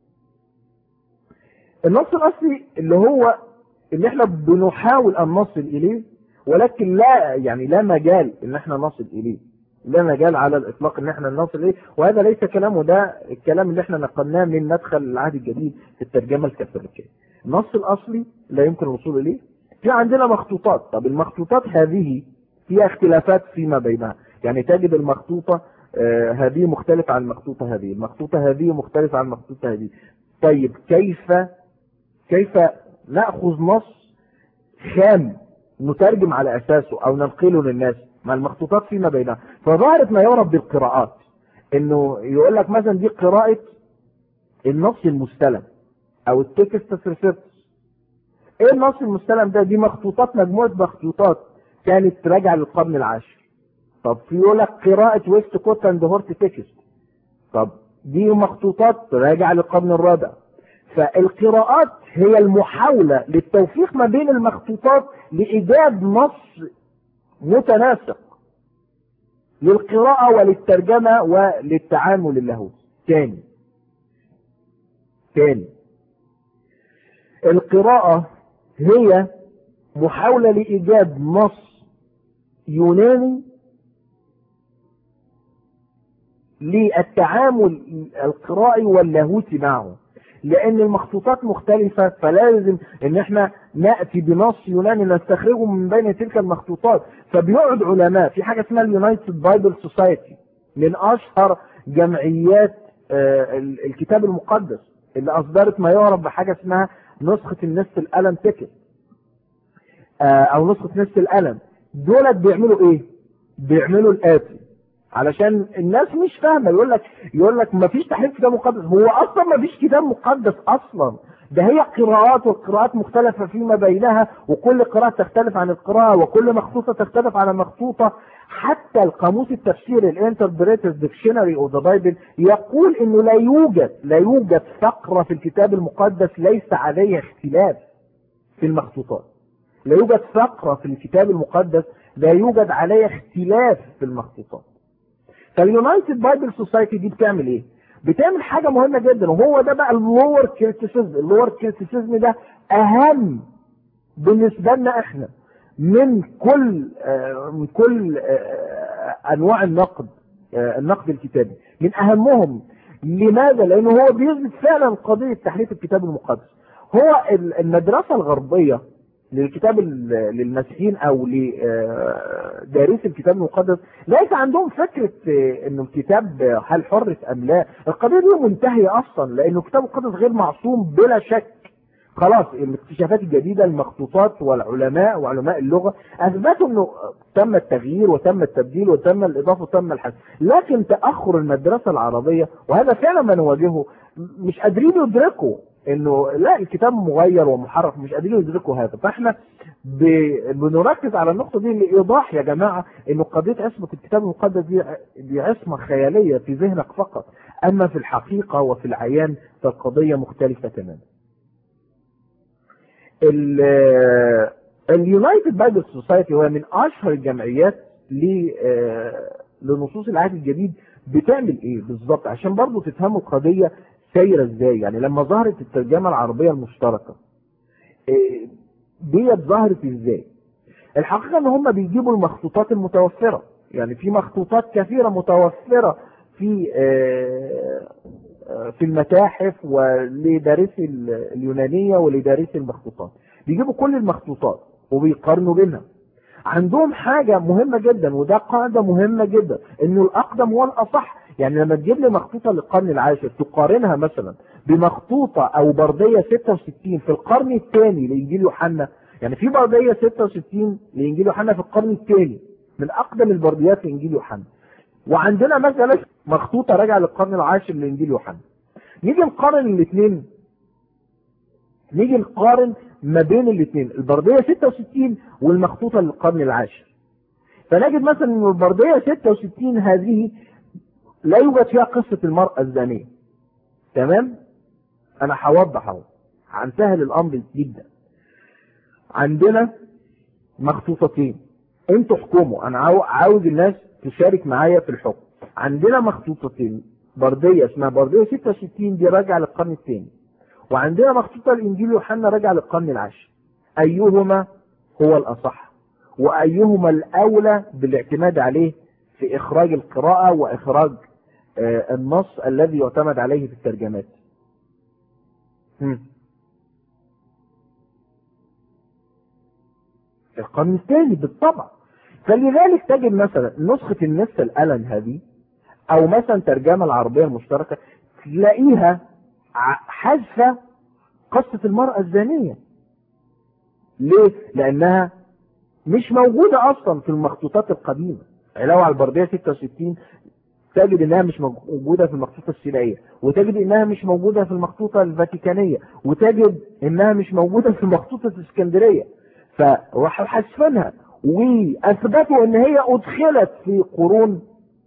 النص الاصلي اللي هو اللي احنا بنحاول ان نصل اليه ولكن لا يعني لا مجال ان احنا نصل اليه لا مجال على الاطلاق ان احنا نصل اليه وهذا ليس كلامه ده الكلام اللي احنا نقلناه من مدخل العهد الجديد في الترجمه الكاثوليكيه النص الاصلي لا يمكن الوصول اليه في عندنا مخطوطات طب المخطوطات هذه فيها اختلافات فيما بينها يعني تجد المخطوطة آه، هذه مختلفة عن المخطوطة هذه المخطوطة هذه مختلفة عن المخطوطة هذه طيب كيف كيف نأخذ نص خام نترجم على أساسه أو ننقله للناس مع المخطوطات فيما بينها فظهرت ما يعرف بالقراءات انه يقول لك مثلا دي قراءة النص المستلم او التكست ريسيرتس ايه النص المستلم ده دي مخطوطات مجموعة مخطوطات كانت راجعة للقرن العاشر طب في يقول لك قراءة ويست كوت اند هورت تكست طب دي مخطوطات راجعة للقرن الرابع فالقراءات هي المحاولة للتوفيق ما بين المخطوطات لإيجاد نص متناسق للقراءة وللترجمة وللتعامل اللاهوتي تاني تاني القراءة هي محاولة لإيجاد نص يوناني للتعامل القرائي واللاهوتي معه لان المخطوطات مختلفة فلازم ان احنا نأتي بنص يوناني نستخرجه من بين تلك المخطوطات فبيقعد علماء في حاجة اسمها اليونايتد بايبل سوسايتي من اشهر جمعيات آه، الكتاب المقدس اللي اصدرت ما يعرف بحاجة اسمها نسخة النصف القلم تيكت او نسخة نصف القلم دولت بيعملوا ايه بيعملوا الاتي علشان الناس مش فاهمه يقول لك يقول لك ما فيش تحريف كتاب مقدس هو اصلا ما فيش كتاب مقدس اصلا ده هي قراءات والقراءات مختلفة فيما بينها وكل قراءة تختلف عن القراءة وكل مخطوطة تختلف عن مخطوطة حتى القاموس التفسيري الانتربريترز ديكشنري اوف ذا بايبل يقول انه لا يوجد لا يوجد فقرة في الكتاب المقدس ليس عليها اختلاف في المخطوطات لا يوجد فقرة في الكتاب المقدس لا يوجد عليها اختلاف في المخطوطات فاليونايتد بايبل سوسايتي دي بتعمل ايه بتعمل حاجة مهمة جدا وهو ده بقى اللور كريتيسيزم اللور كريتيسيزم ده اهم بالنسبة لنا احنا من كل آه من كل آه انواع النقد آه النقد الكتابي من اهمهم لماذا لانه هو بيثبت فعلا قضية تحريف الكتاب المقدس هو المدرسة الغربية للكتاب للمسيحيين او لدارس الكتاب المقدس ليس عندهم فكرة انه الكتاب هل حرف ام لا القضية دي منتهية اصلا لانه الكتاب المقدس غير معصوم بلا شك خلاص الاكتشافات الجديدة المخطوطات والعلماء وعلماء اللغة اثبتوا انه تم التغيير وتم التبديل وتم الاضافة وتم الحذف لكن تأخر المدرسة العربية وهذا فعلا ما نواجهه مش قادرين يدركوا انه لا الكتاب مغير ومحرف مش قادرين يدركوا هذا فاحنا بنركز على النقطة دي لإيضاح يا جماعة انه قضية عصمة الكتاب المقدس دي دي عصمة خيالية في ذهنك فقط أما في الحقيقة وفي العيان فالقضية مختلفة تماما اليونايتد بايبل سوسايتي هو من أشهر الجمعيات ل- آه، لنصوص العهد الجديد بتعمل ايه بالظبط عشان برضو تفهموا القضية سايرة ازاي يعني لما ظهرت الترجمة العربية المشتركة آه، ديت ظهرت ازاي الحقيقة ان هم بيجيبوا المخطوطات المتوفرة يعني في مخطوطات كثيرة متوفرة في آه، آه، في المتاحف ولدارسي ال- اليونانية ولدارسي المخطوطات بيجيبوا كل المخطوطات وبيقارنوا بينها عندهم حاجة مهمة جدا وده قاعدة مهمة جدا انه الاقدم هو الاصح يعني لما تجيب لي مخطوطة للقرن العاشر تقارنها مثلا بمخطوطة او بردية 66 في القرن الثاني لانجيل يوحنا يعني في بردية 66 لانجيل يوحنا في القرن الثاني من اقدم البرديات في انجيل يوحنا وعندنا مثلا مخطوطة راجعة للقرن العاشر لانجيل يوحنا نيجي نقارن الاثنين نيجي نقارن ما بين الاثنين البردية 66 والمخطوطة للقرن العاشر فنجد مثلا ان البردية 66 هذه لا يوجد فيها قصة المرأة الزانية تمام انا هوضح اهو هنسهل الامر جدا عندنا مخطوطتين انتوا احكموا انا عاو- عاوز الناس تشارك معايا في الحكم عندنا مخطوطتين بردية اسمها بردية 66 دي راجعة للقرن الثاني وعندنا مخطوطة الانجيل يوحنا راجعة للقرن العاشر ايهما هو الاصح وايهما الاولى بالاعتماد عليه في اخراج القراءة واخراج آه، النص الذي يعتمد عليه في الترجمات هم. القرن الثاني بالطبع فلذلك تجد مثلا نسخة النص الألن هذه أو مثلا ترجمة العربية المشتركة تلاقيها ع- حذفة قصة المرأة الزانية ليه؟ لأنها مش موجودة أصلا في المخطوطات القديمة علاوة على البردية 66 تجد انها مش موجودة في المخطوطة السينائية وتجد انها مش موجودة في المخطوطة الفاتيكانية وتجد انها مش موجودة في المخطوطة الاسكندرية فراحوا حذفينها واثبتوا ان هي ادخلت في قرون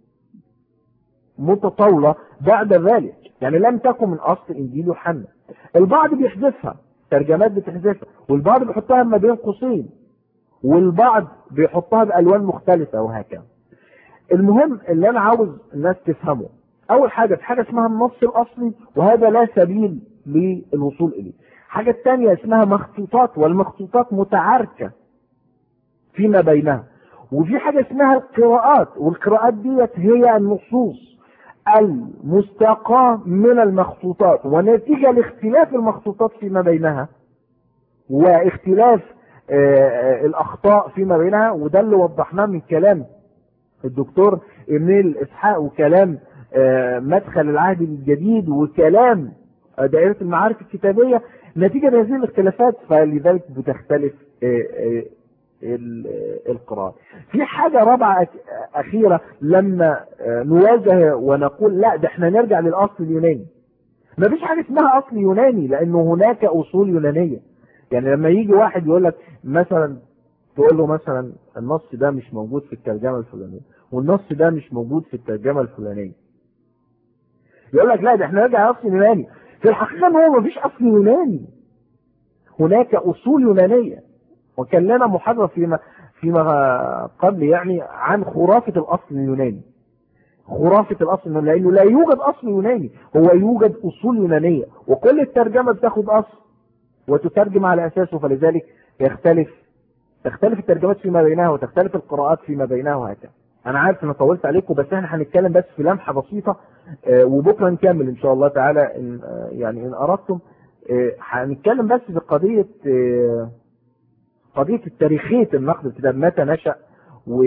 متطاولة بعد ذلك يعني لم تكن من اصل انجيل يوحنا البعض بيحذفها ترجمات بتحذفها والبعض بيحطها ما بين قوسين والبعض بيحطها بالوان مختلفة وهكذا المهم اللي انا عاوز الناس تفهمه اول حاجة في حاجة اسمها النص الاصلي وهذا لا سبيل للوصول اليه حاجة تانية اسمها مخطوطات والمخطوطات متعاركة فيما بينها وفي حاجة اسمها القراءات والقراءات ديت هي النصوص المستقاة من المخطوطات ونتيجة لاختلاف المخطوطات فيما بينها واختلاف آه، آه، الأخطاء فيما بينها وده اللي وضحناه من كلام الدكتور إيميل إسحاق وكلام آه، مدخل العهد الجديد وكلام آه، دائرة المعارف الكتابية نتيجة لهذه الاختلافات فلذلك بتختلف آه، آه، ال- آه، القراءات في حاجة رابعة أك- أخيرة لما آه، نواجه ونقول لا ده احنا نرجع للأصل اليوناني ما فيش حاجة اسمها أصل يوناني لأنه هناك أصول يونانية يعني لما يجي واحد يقول لك مثلا تقول له مثلا النص ده مش موجود في الترجمة الفلانية والنص ده مش موجود في الترجمة الفلانية يقول لك لا ده احنا نرجع لأصل يوناني في الحقيقة ان هو مفيش أصل يوناني هناك أصول يونانية وكان لنا محاضرة فيما فيما قبل يعني عن خرافة الأصل اليوناني خرافة الأصل اليوناني لأنه لا يوجد أصل يوناني هو يوجد أصول يونانية وكل الترجمة بتاخد أصل وتترجم على أساسه فلذلك يختلف تختلف الترجمات فيما بينها وتختلف القراءات فيما بينها وهكذا انا عارف ان طولت عليكم بس احنا هنتكلم بس في لمحة بسيطة آه، وبكرة نكمل ان شاء الله تعالى إن آه، يعني ان اردتم آه، هنتكلم بس في قضية آه، قضية التاريخية النقد الكتاب متى نشأ و...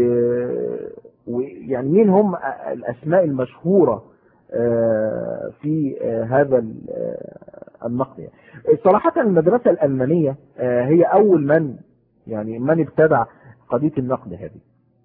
ويعني مين هم الاسماء المشهورة آه، في آه، هذا ال- آه، النقد يعني. صراحة المدرسة الألمانية آه، هي أول من يعني من ابتدع قضية النقد هذه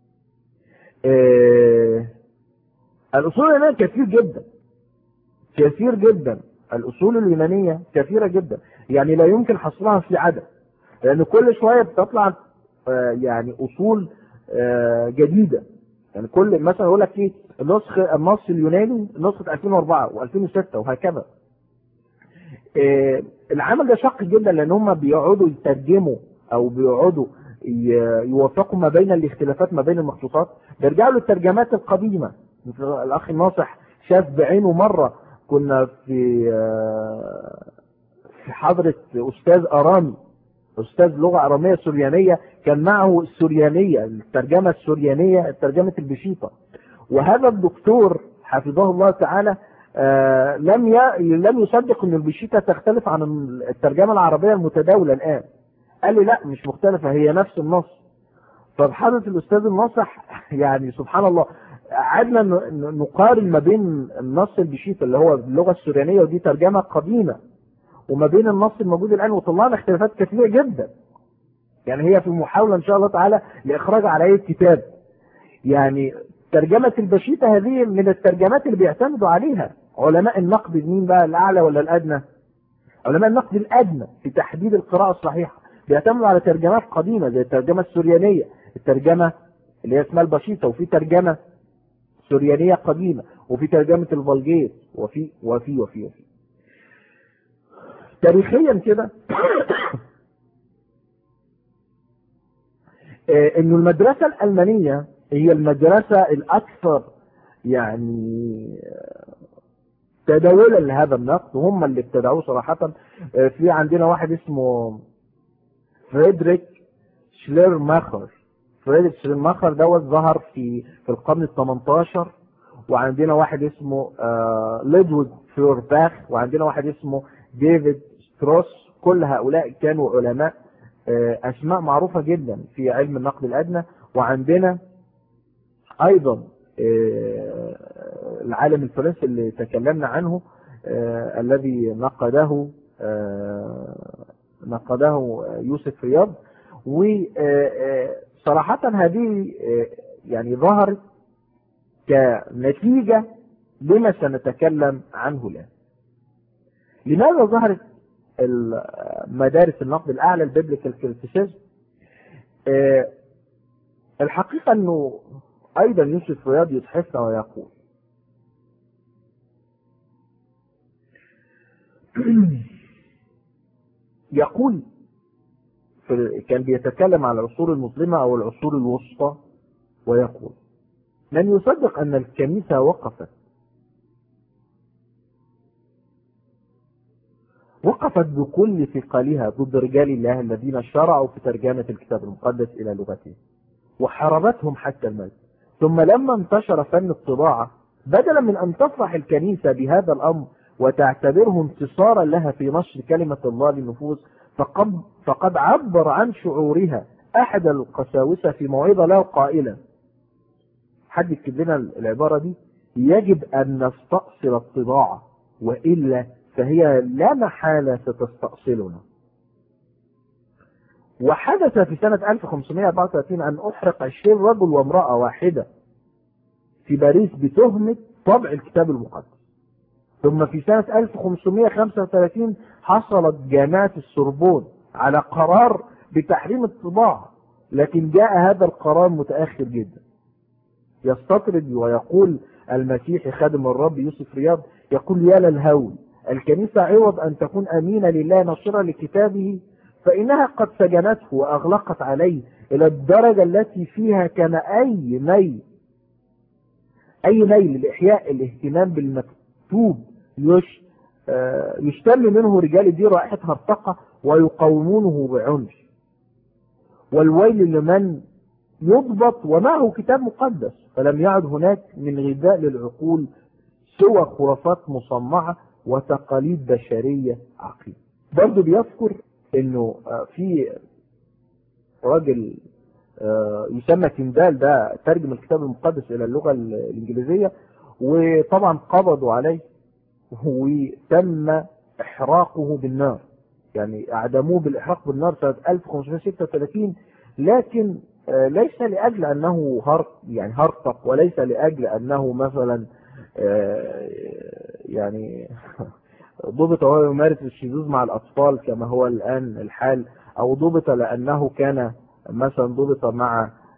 آه، الأصول اليونانية كثير جدا كثير جدا الأصول اليونانية كثيرة جدا يعني لا يمكن حصرها في عدد لأن كل شوية بتطلع آه، يعني أصول آه، جديدة يعني كل مثلا يقول لك ايه النسخ النص اليوناني نسخه 2004 و2006 وهكذا إيه العمل ده شاق جدا لان هم بيقعدوا يترجموا او بيقعدوا ي- يوفقوا ما بين الاختلافات ما بين المخطوطات بيرجعوا للترجمات القديمه مثل الاخ الناصح شاف بعينه مره كنا في آه، في حضره استاذ ارامي استاذ لغه اراميه سوريانيه كان معه السوريانيه الترجمه السوريانيه ترجمه البشيطه وهذا الدكتور حفظه الله تعالى آه، لم ي... لم يصدق ان البشيطه تختلف عن الترجمه العربيه المتداوله الان قال لي لا مش مختلفه هي نفس النص طب حضرة الاستاذ النصح يعني سبحان الله قعدنا ن- ن- نقارن ما بين النص البشيطه اللي هو باللغه السوريانيه ودي ترجمه قديمه وما بين النص الموجود الان وطلعنا اختلافات كثيره جدا يعني هي في محاوله ان شاء الله تعالى لاخراج على اي كتاب يعني ترجمه البشيطه هذه من الترجمات اللي بيعتمدوا عليها علماء النقد مين بقى الاعلى ولا الادنى علماء النقد الادنى في تحديد القراءه الصحيحه بيعتمدوا على ترجمات قديمه زي الترجمه السوريانيه الترجمه اللي هي اسمها البسيطه وفي ترجمه سوريانيه قديمه وفي ترجمه الفالجيت وفي وفي وفي وفي تاريخيا كده آه، انه المدرسه الالمانيه هي المدرسه الاكثر يعني آه، تداولا لهذا النقد وهم اللي ابتدعوه صراحه آه، في عندنا واحد اسمه فريدريك شليرماخر فريدريك شليرماخر دوت ظهر في في القرن ال 18 وعندنا واحد اسمه آه، ليدويد فيورباخ وعندنا واحد اسمه ديفيد ستروس كل هؤلاء كانوا علماء آه، اسماء معروفه جدا في علم النقد الادنى وعندنا ايضا آه، العالم الفرنسي اللي تكلمنا عنه آه، الذي نقده آه، نقده يوسف رياض وصراحة هذه آه، يعني ظهرت كنتيجة لما سنتكلم عنه الآن لماذا ظهرت ال- مدارس النقد الأعلى البيبليكال كريتيسيزم الحقيقة أنه أيضا يوسف رياض يتحفنا ويقول يقول في كان بيتكلم على العصور المظلمة أو العصور الوسطى ويقول من يصدق أن الكنيسة وقفت وقفت بكل ثقلها ضد رجال الله الذين شرعوا في ترجمة الكتاب المقدس إلى لغتهم وحاربتهم حتى الموت ثم لما انتشر فن الطباعة بدلا من أن تفرح الكنيسة بهذا الأمر وتعتبره انتصارا لها في نشر كلمة الله للنفوس فقد, فقد عبر عن شعورها أحد القساوسة في موعظة له قائلا حد يكتب لنا العبارة دي يجب أن نستأصل الطباعة وإلا فهي لا محالة ستستأصلنا وحدث في سنة 1534 أن أحرق 20 رجل وامرأة واحدة في باريس بتهمة طبع الكتاب المقدس ثم في سنة 1535 حصلت جامعة السوربون على قرار بتحريم الطباعة لكن جاء هذا القرار متأخر جدا يستطرد ويقول المسيحي خادم الرب يوسف رياض يقول يا للهول الكنيسة عوض أن تكون أمينة لله ناصرة لكتابه فإنها قد سجنته وأغلقت عليه إلى الدرجة التي فيها كان أي ميل أي ميل لإحياء الاهتمام بالمكتوب يش آه، يشتم منه رجال دي رائحة هرطقة ويقاومونه بعنف والويل لمن يضبط ومعه كتاب مقدس فلم يعد هناك من غذاء للعقول سوى خرافات مصنعة وتقاليد بشرية عقيمة برضه بيذكر انه آه، في راجل آه، يسمى تندال ده ترجم الكتاب المقدس الى اللغة ال- الانجليزية وطبعا قبضوا عليه وتم احراقه بالنار يعني اعدموه بالاحراق بالنار سنة 1536 لكن آه، ليس لاجل انه هرق يعني هرطق وليس لاجل انه مثلا آه، يعني ضبط وهو يمارس الشذوذ مع الاطفال كما هو الان الحال او ضبط لانه كان مثلا ضبط مع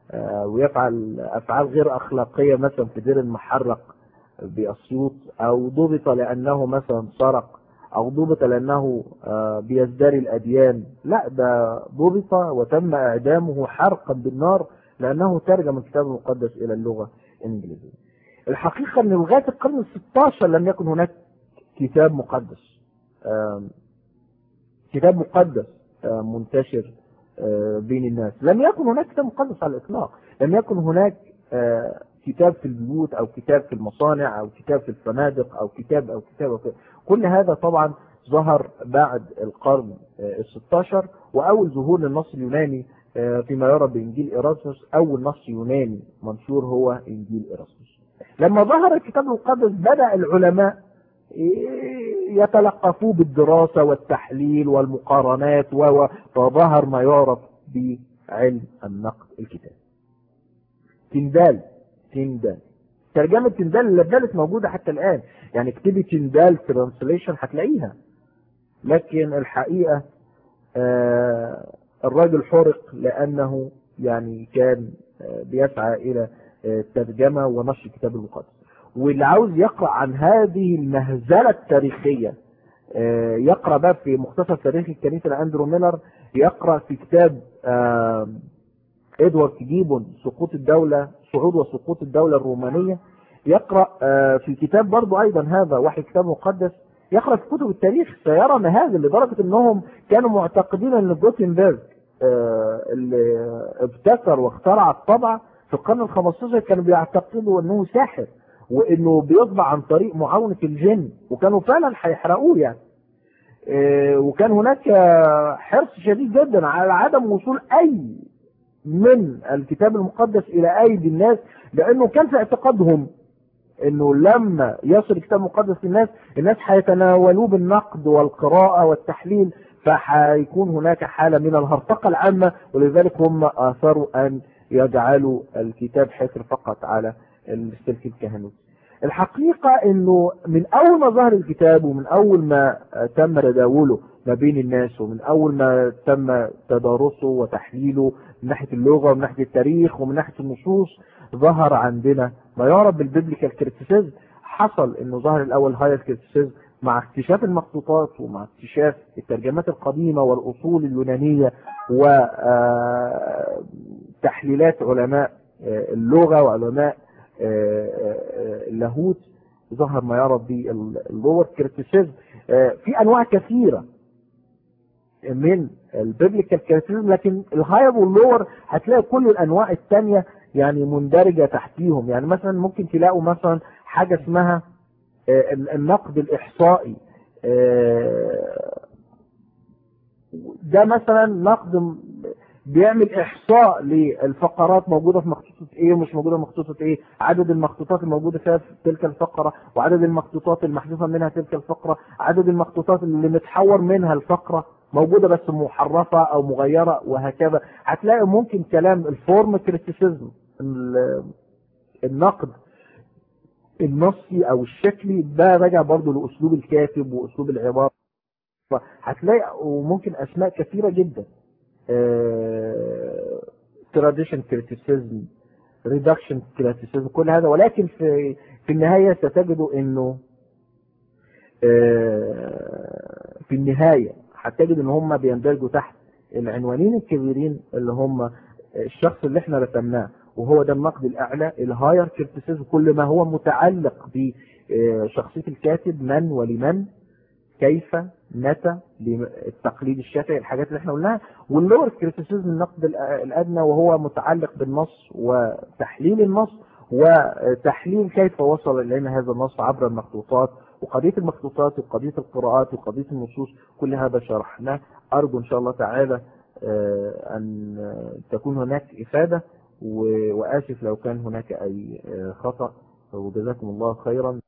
آه، ويفعل أفعال غير أخلاقية مثلا في دير المحرق بأسيوط أو ضبط لأنه مثلا سرق أو ضبط لأنه آه، بيزدري الأديان لا ده ضبط وتم إعدامه حرقا بالنار لأنه ترجم الكتاب المقدس إلى اللغة الإنجليزية الحقيقة أن لغاية القرن الستاشر لم يكن هناك كتاب مقدس آم، كتاب مقدس آم، منتشر آه، بين الناس لم يكن هناك كتاب مقدس على الإطلاق لم يكن هناك آه، كتاب في البيوت أو كتاب في المصانع أو كتاب في الفنادق أو كتاب أو كتاب أو كتاب. كل هذا طبعا ظهر بعد القرن آه، الستاشر وأول ظهور للنص اليوناني آه، فيما يرى بإنجيل إيراسموس أول نص يوناني منشور هو إنجيل إيراسموس لما ظهر الكتاب المقدس بدأ العلماء يتلقفوه بالدراسة والتحليل والمقارنات و- و- فظهر ما يعرف بعلم النقد الكتابي تندال تندال ترجمة تندال اللي زالت موجودة حتى الآن يعني اكتبي تندال ترانسليشن هتلاقيها لكن الحقيقة آه الراجل حرق لأنه يعني كان آه بيسعى إلى آه الترجمة ونشر الكتاب المقدس واللي عاوز يقرأ عن هذه المهزلة التاريخية آه يقرأ بقى في مختصر تاريخ الكنيسة لأندرو ميلر يقرأ في كتاب آه ادوارد جيبون سقوط الدولة صعود وسقوط الدولة الرومانية يقرأ آه، في كتاب برضو ايضا هذا وحي كتاب مقدس يقرأ في كتب التاريخ سيرى مهازل لدرجة انهم كانوا معتقدين ان جوتنبرج آه، اللي ابتكر واخترع الطبعة في القرن ال 15 كانوا بيعتقدوا انه ساحر وانه بيطبع عن طريق معاونة الجن وكانوا فعلا هيحرقوه يعني آه، وكان هناك آه، حرص شديد جدا على عدم وصول اي من الكتاب المقدس الى ايدي الناس لانه كان في اعتقادهم انه لما يصل الكتاب المقدس للناس الناس هيتناولوه بالنقد والقراءة والتحليل فهيكون هناك حالة من الهرطقة العامة ولذلك هم اثروا ان يجعلوا الكتاب حكر فقط على السلك الكهنوتي الحقيقة انه من اول ما ظهر الكتاب ومن اول ما تم تداوله ما بين الناس ومن اول ما تم تدارسه وتحليله من ناحية اللغة ومن ناحية التاريخ ومن ناحية النصوص ظهر عندنا ما يعرف بالبيبليكال كريتيسيزم حصل انه ظهر الاول هاير كريتيسيزم مع اكتشاف المخطوطات ومع اكتشاف الترجمات القديمة والاصول اليونانية وتحليلات علماء آه، اللغة وعلماء آه، آه، اللاهوت ظهر ما يعرف باللور كريتيسيزم في انواع كثيرة من البيبليكال كريتيسيزم لكن الهاير واللور هتلاقي كل الانواع التانية يعني مندرجة تحتيهم يعني مثلا ممكن تلاقوا مثلا حاجة اسمها آه، النقد الاحصائي آه، ده مثلا نقد م- بيعمل احصاء للفقرات موجودة في مخطوطة ايه ومش موجودة في مخطوطة ايه عدد المخطوطات الموجودة فيها في تلك الفقرة وعدد المخطوطات المحذوفة منها تلك الفقرة عدد المخطوطات اللي متحور منها الفقرة موجودة بس محرفة او مغيرة وهكذا هتلاقي ممكن كلام الفورم كريتيسيزم النقد النصي او الشكلي ده راجع برضه لاسلوب الكاتب واسلوب العبارة هتلاقي وممكن اسماء كثيرة جدا تراديشن كريتيسيزم ريدكشن كريتيسيزم كل هذا ولكن في في النهاية ستجدوا انه آه، في النهاية هتجد ان هم بيندرجوا تحت العنوانين الكبيرين اللي هم الشخص اللي احنا رسمناه وهو ده النقد الاعلى الهاير كريتيسيزم كل ما هو متعلق بشخصية الكاتب من ولمن كيف متى التقليد الشافعي الحاجات اللي احنا قلناها واللور كريتيسيزم النقد الأ- الادنى وهو متعلق بالنص وتحليل النص وتحليل كيف وصل الينا هذا النص عبر المخطوطات وقضية المخطوطات وقضية القراءات وقضية النصوص كل هذا شرحناه أرجو إن شاء الله تعالى آه، أن تكون هناك إفادة و- وآسف لو كان هناك أي آه، خطأ وجزاكم الله خيرا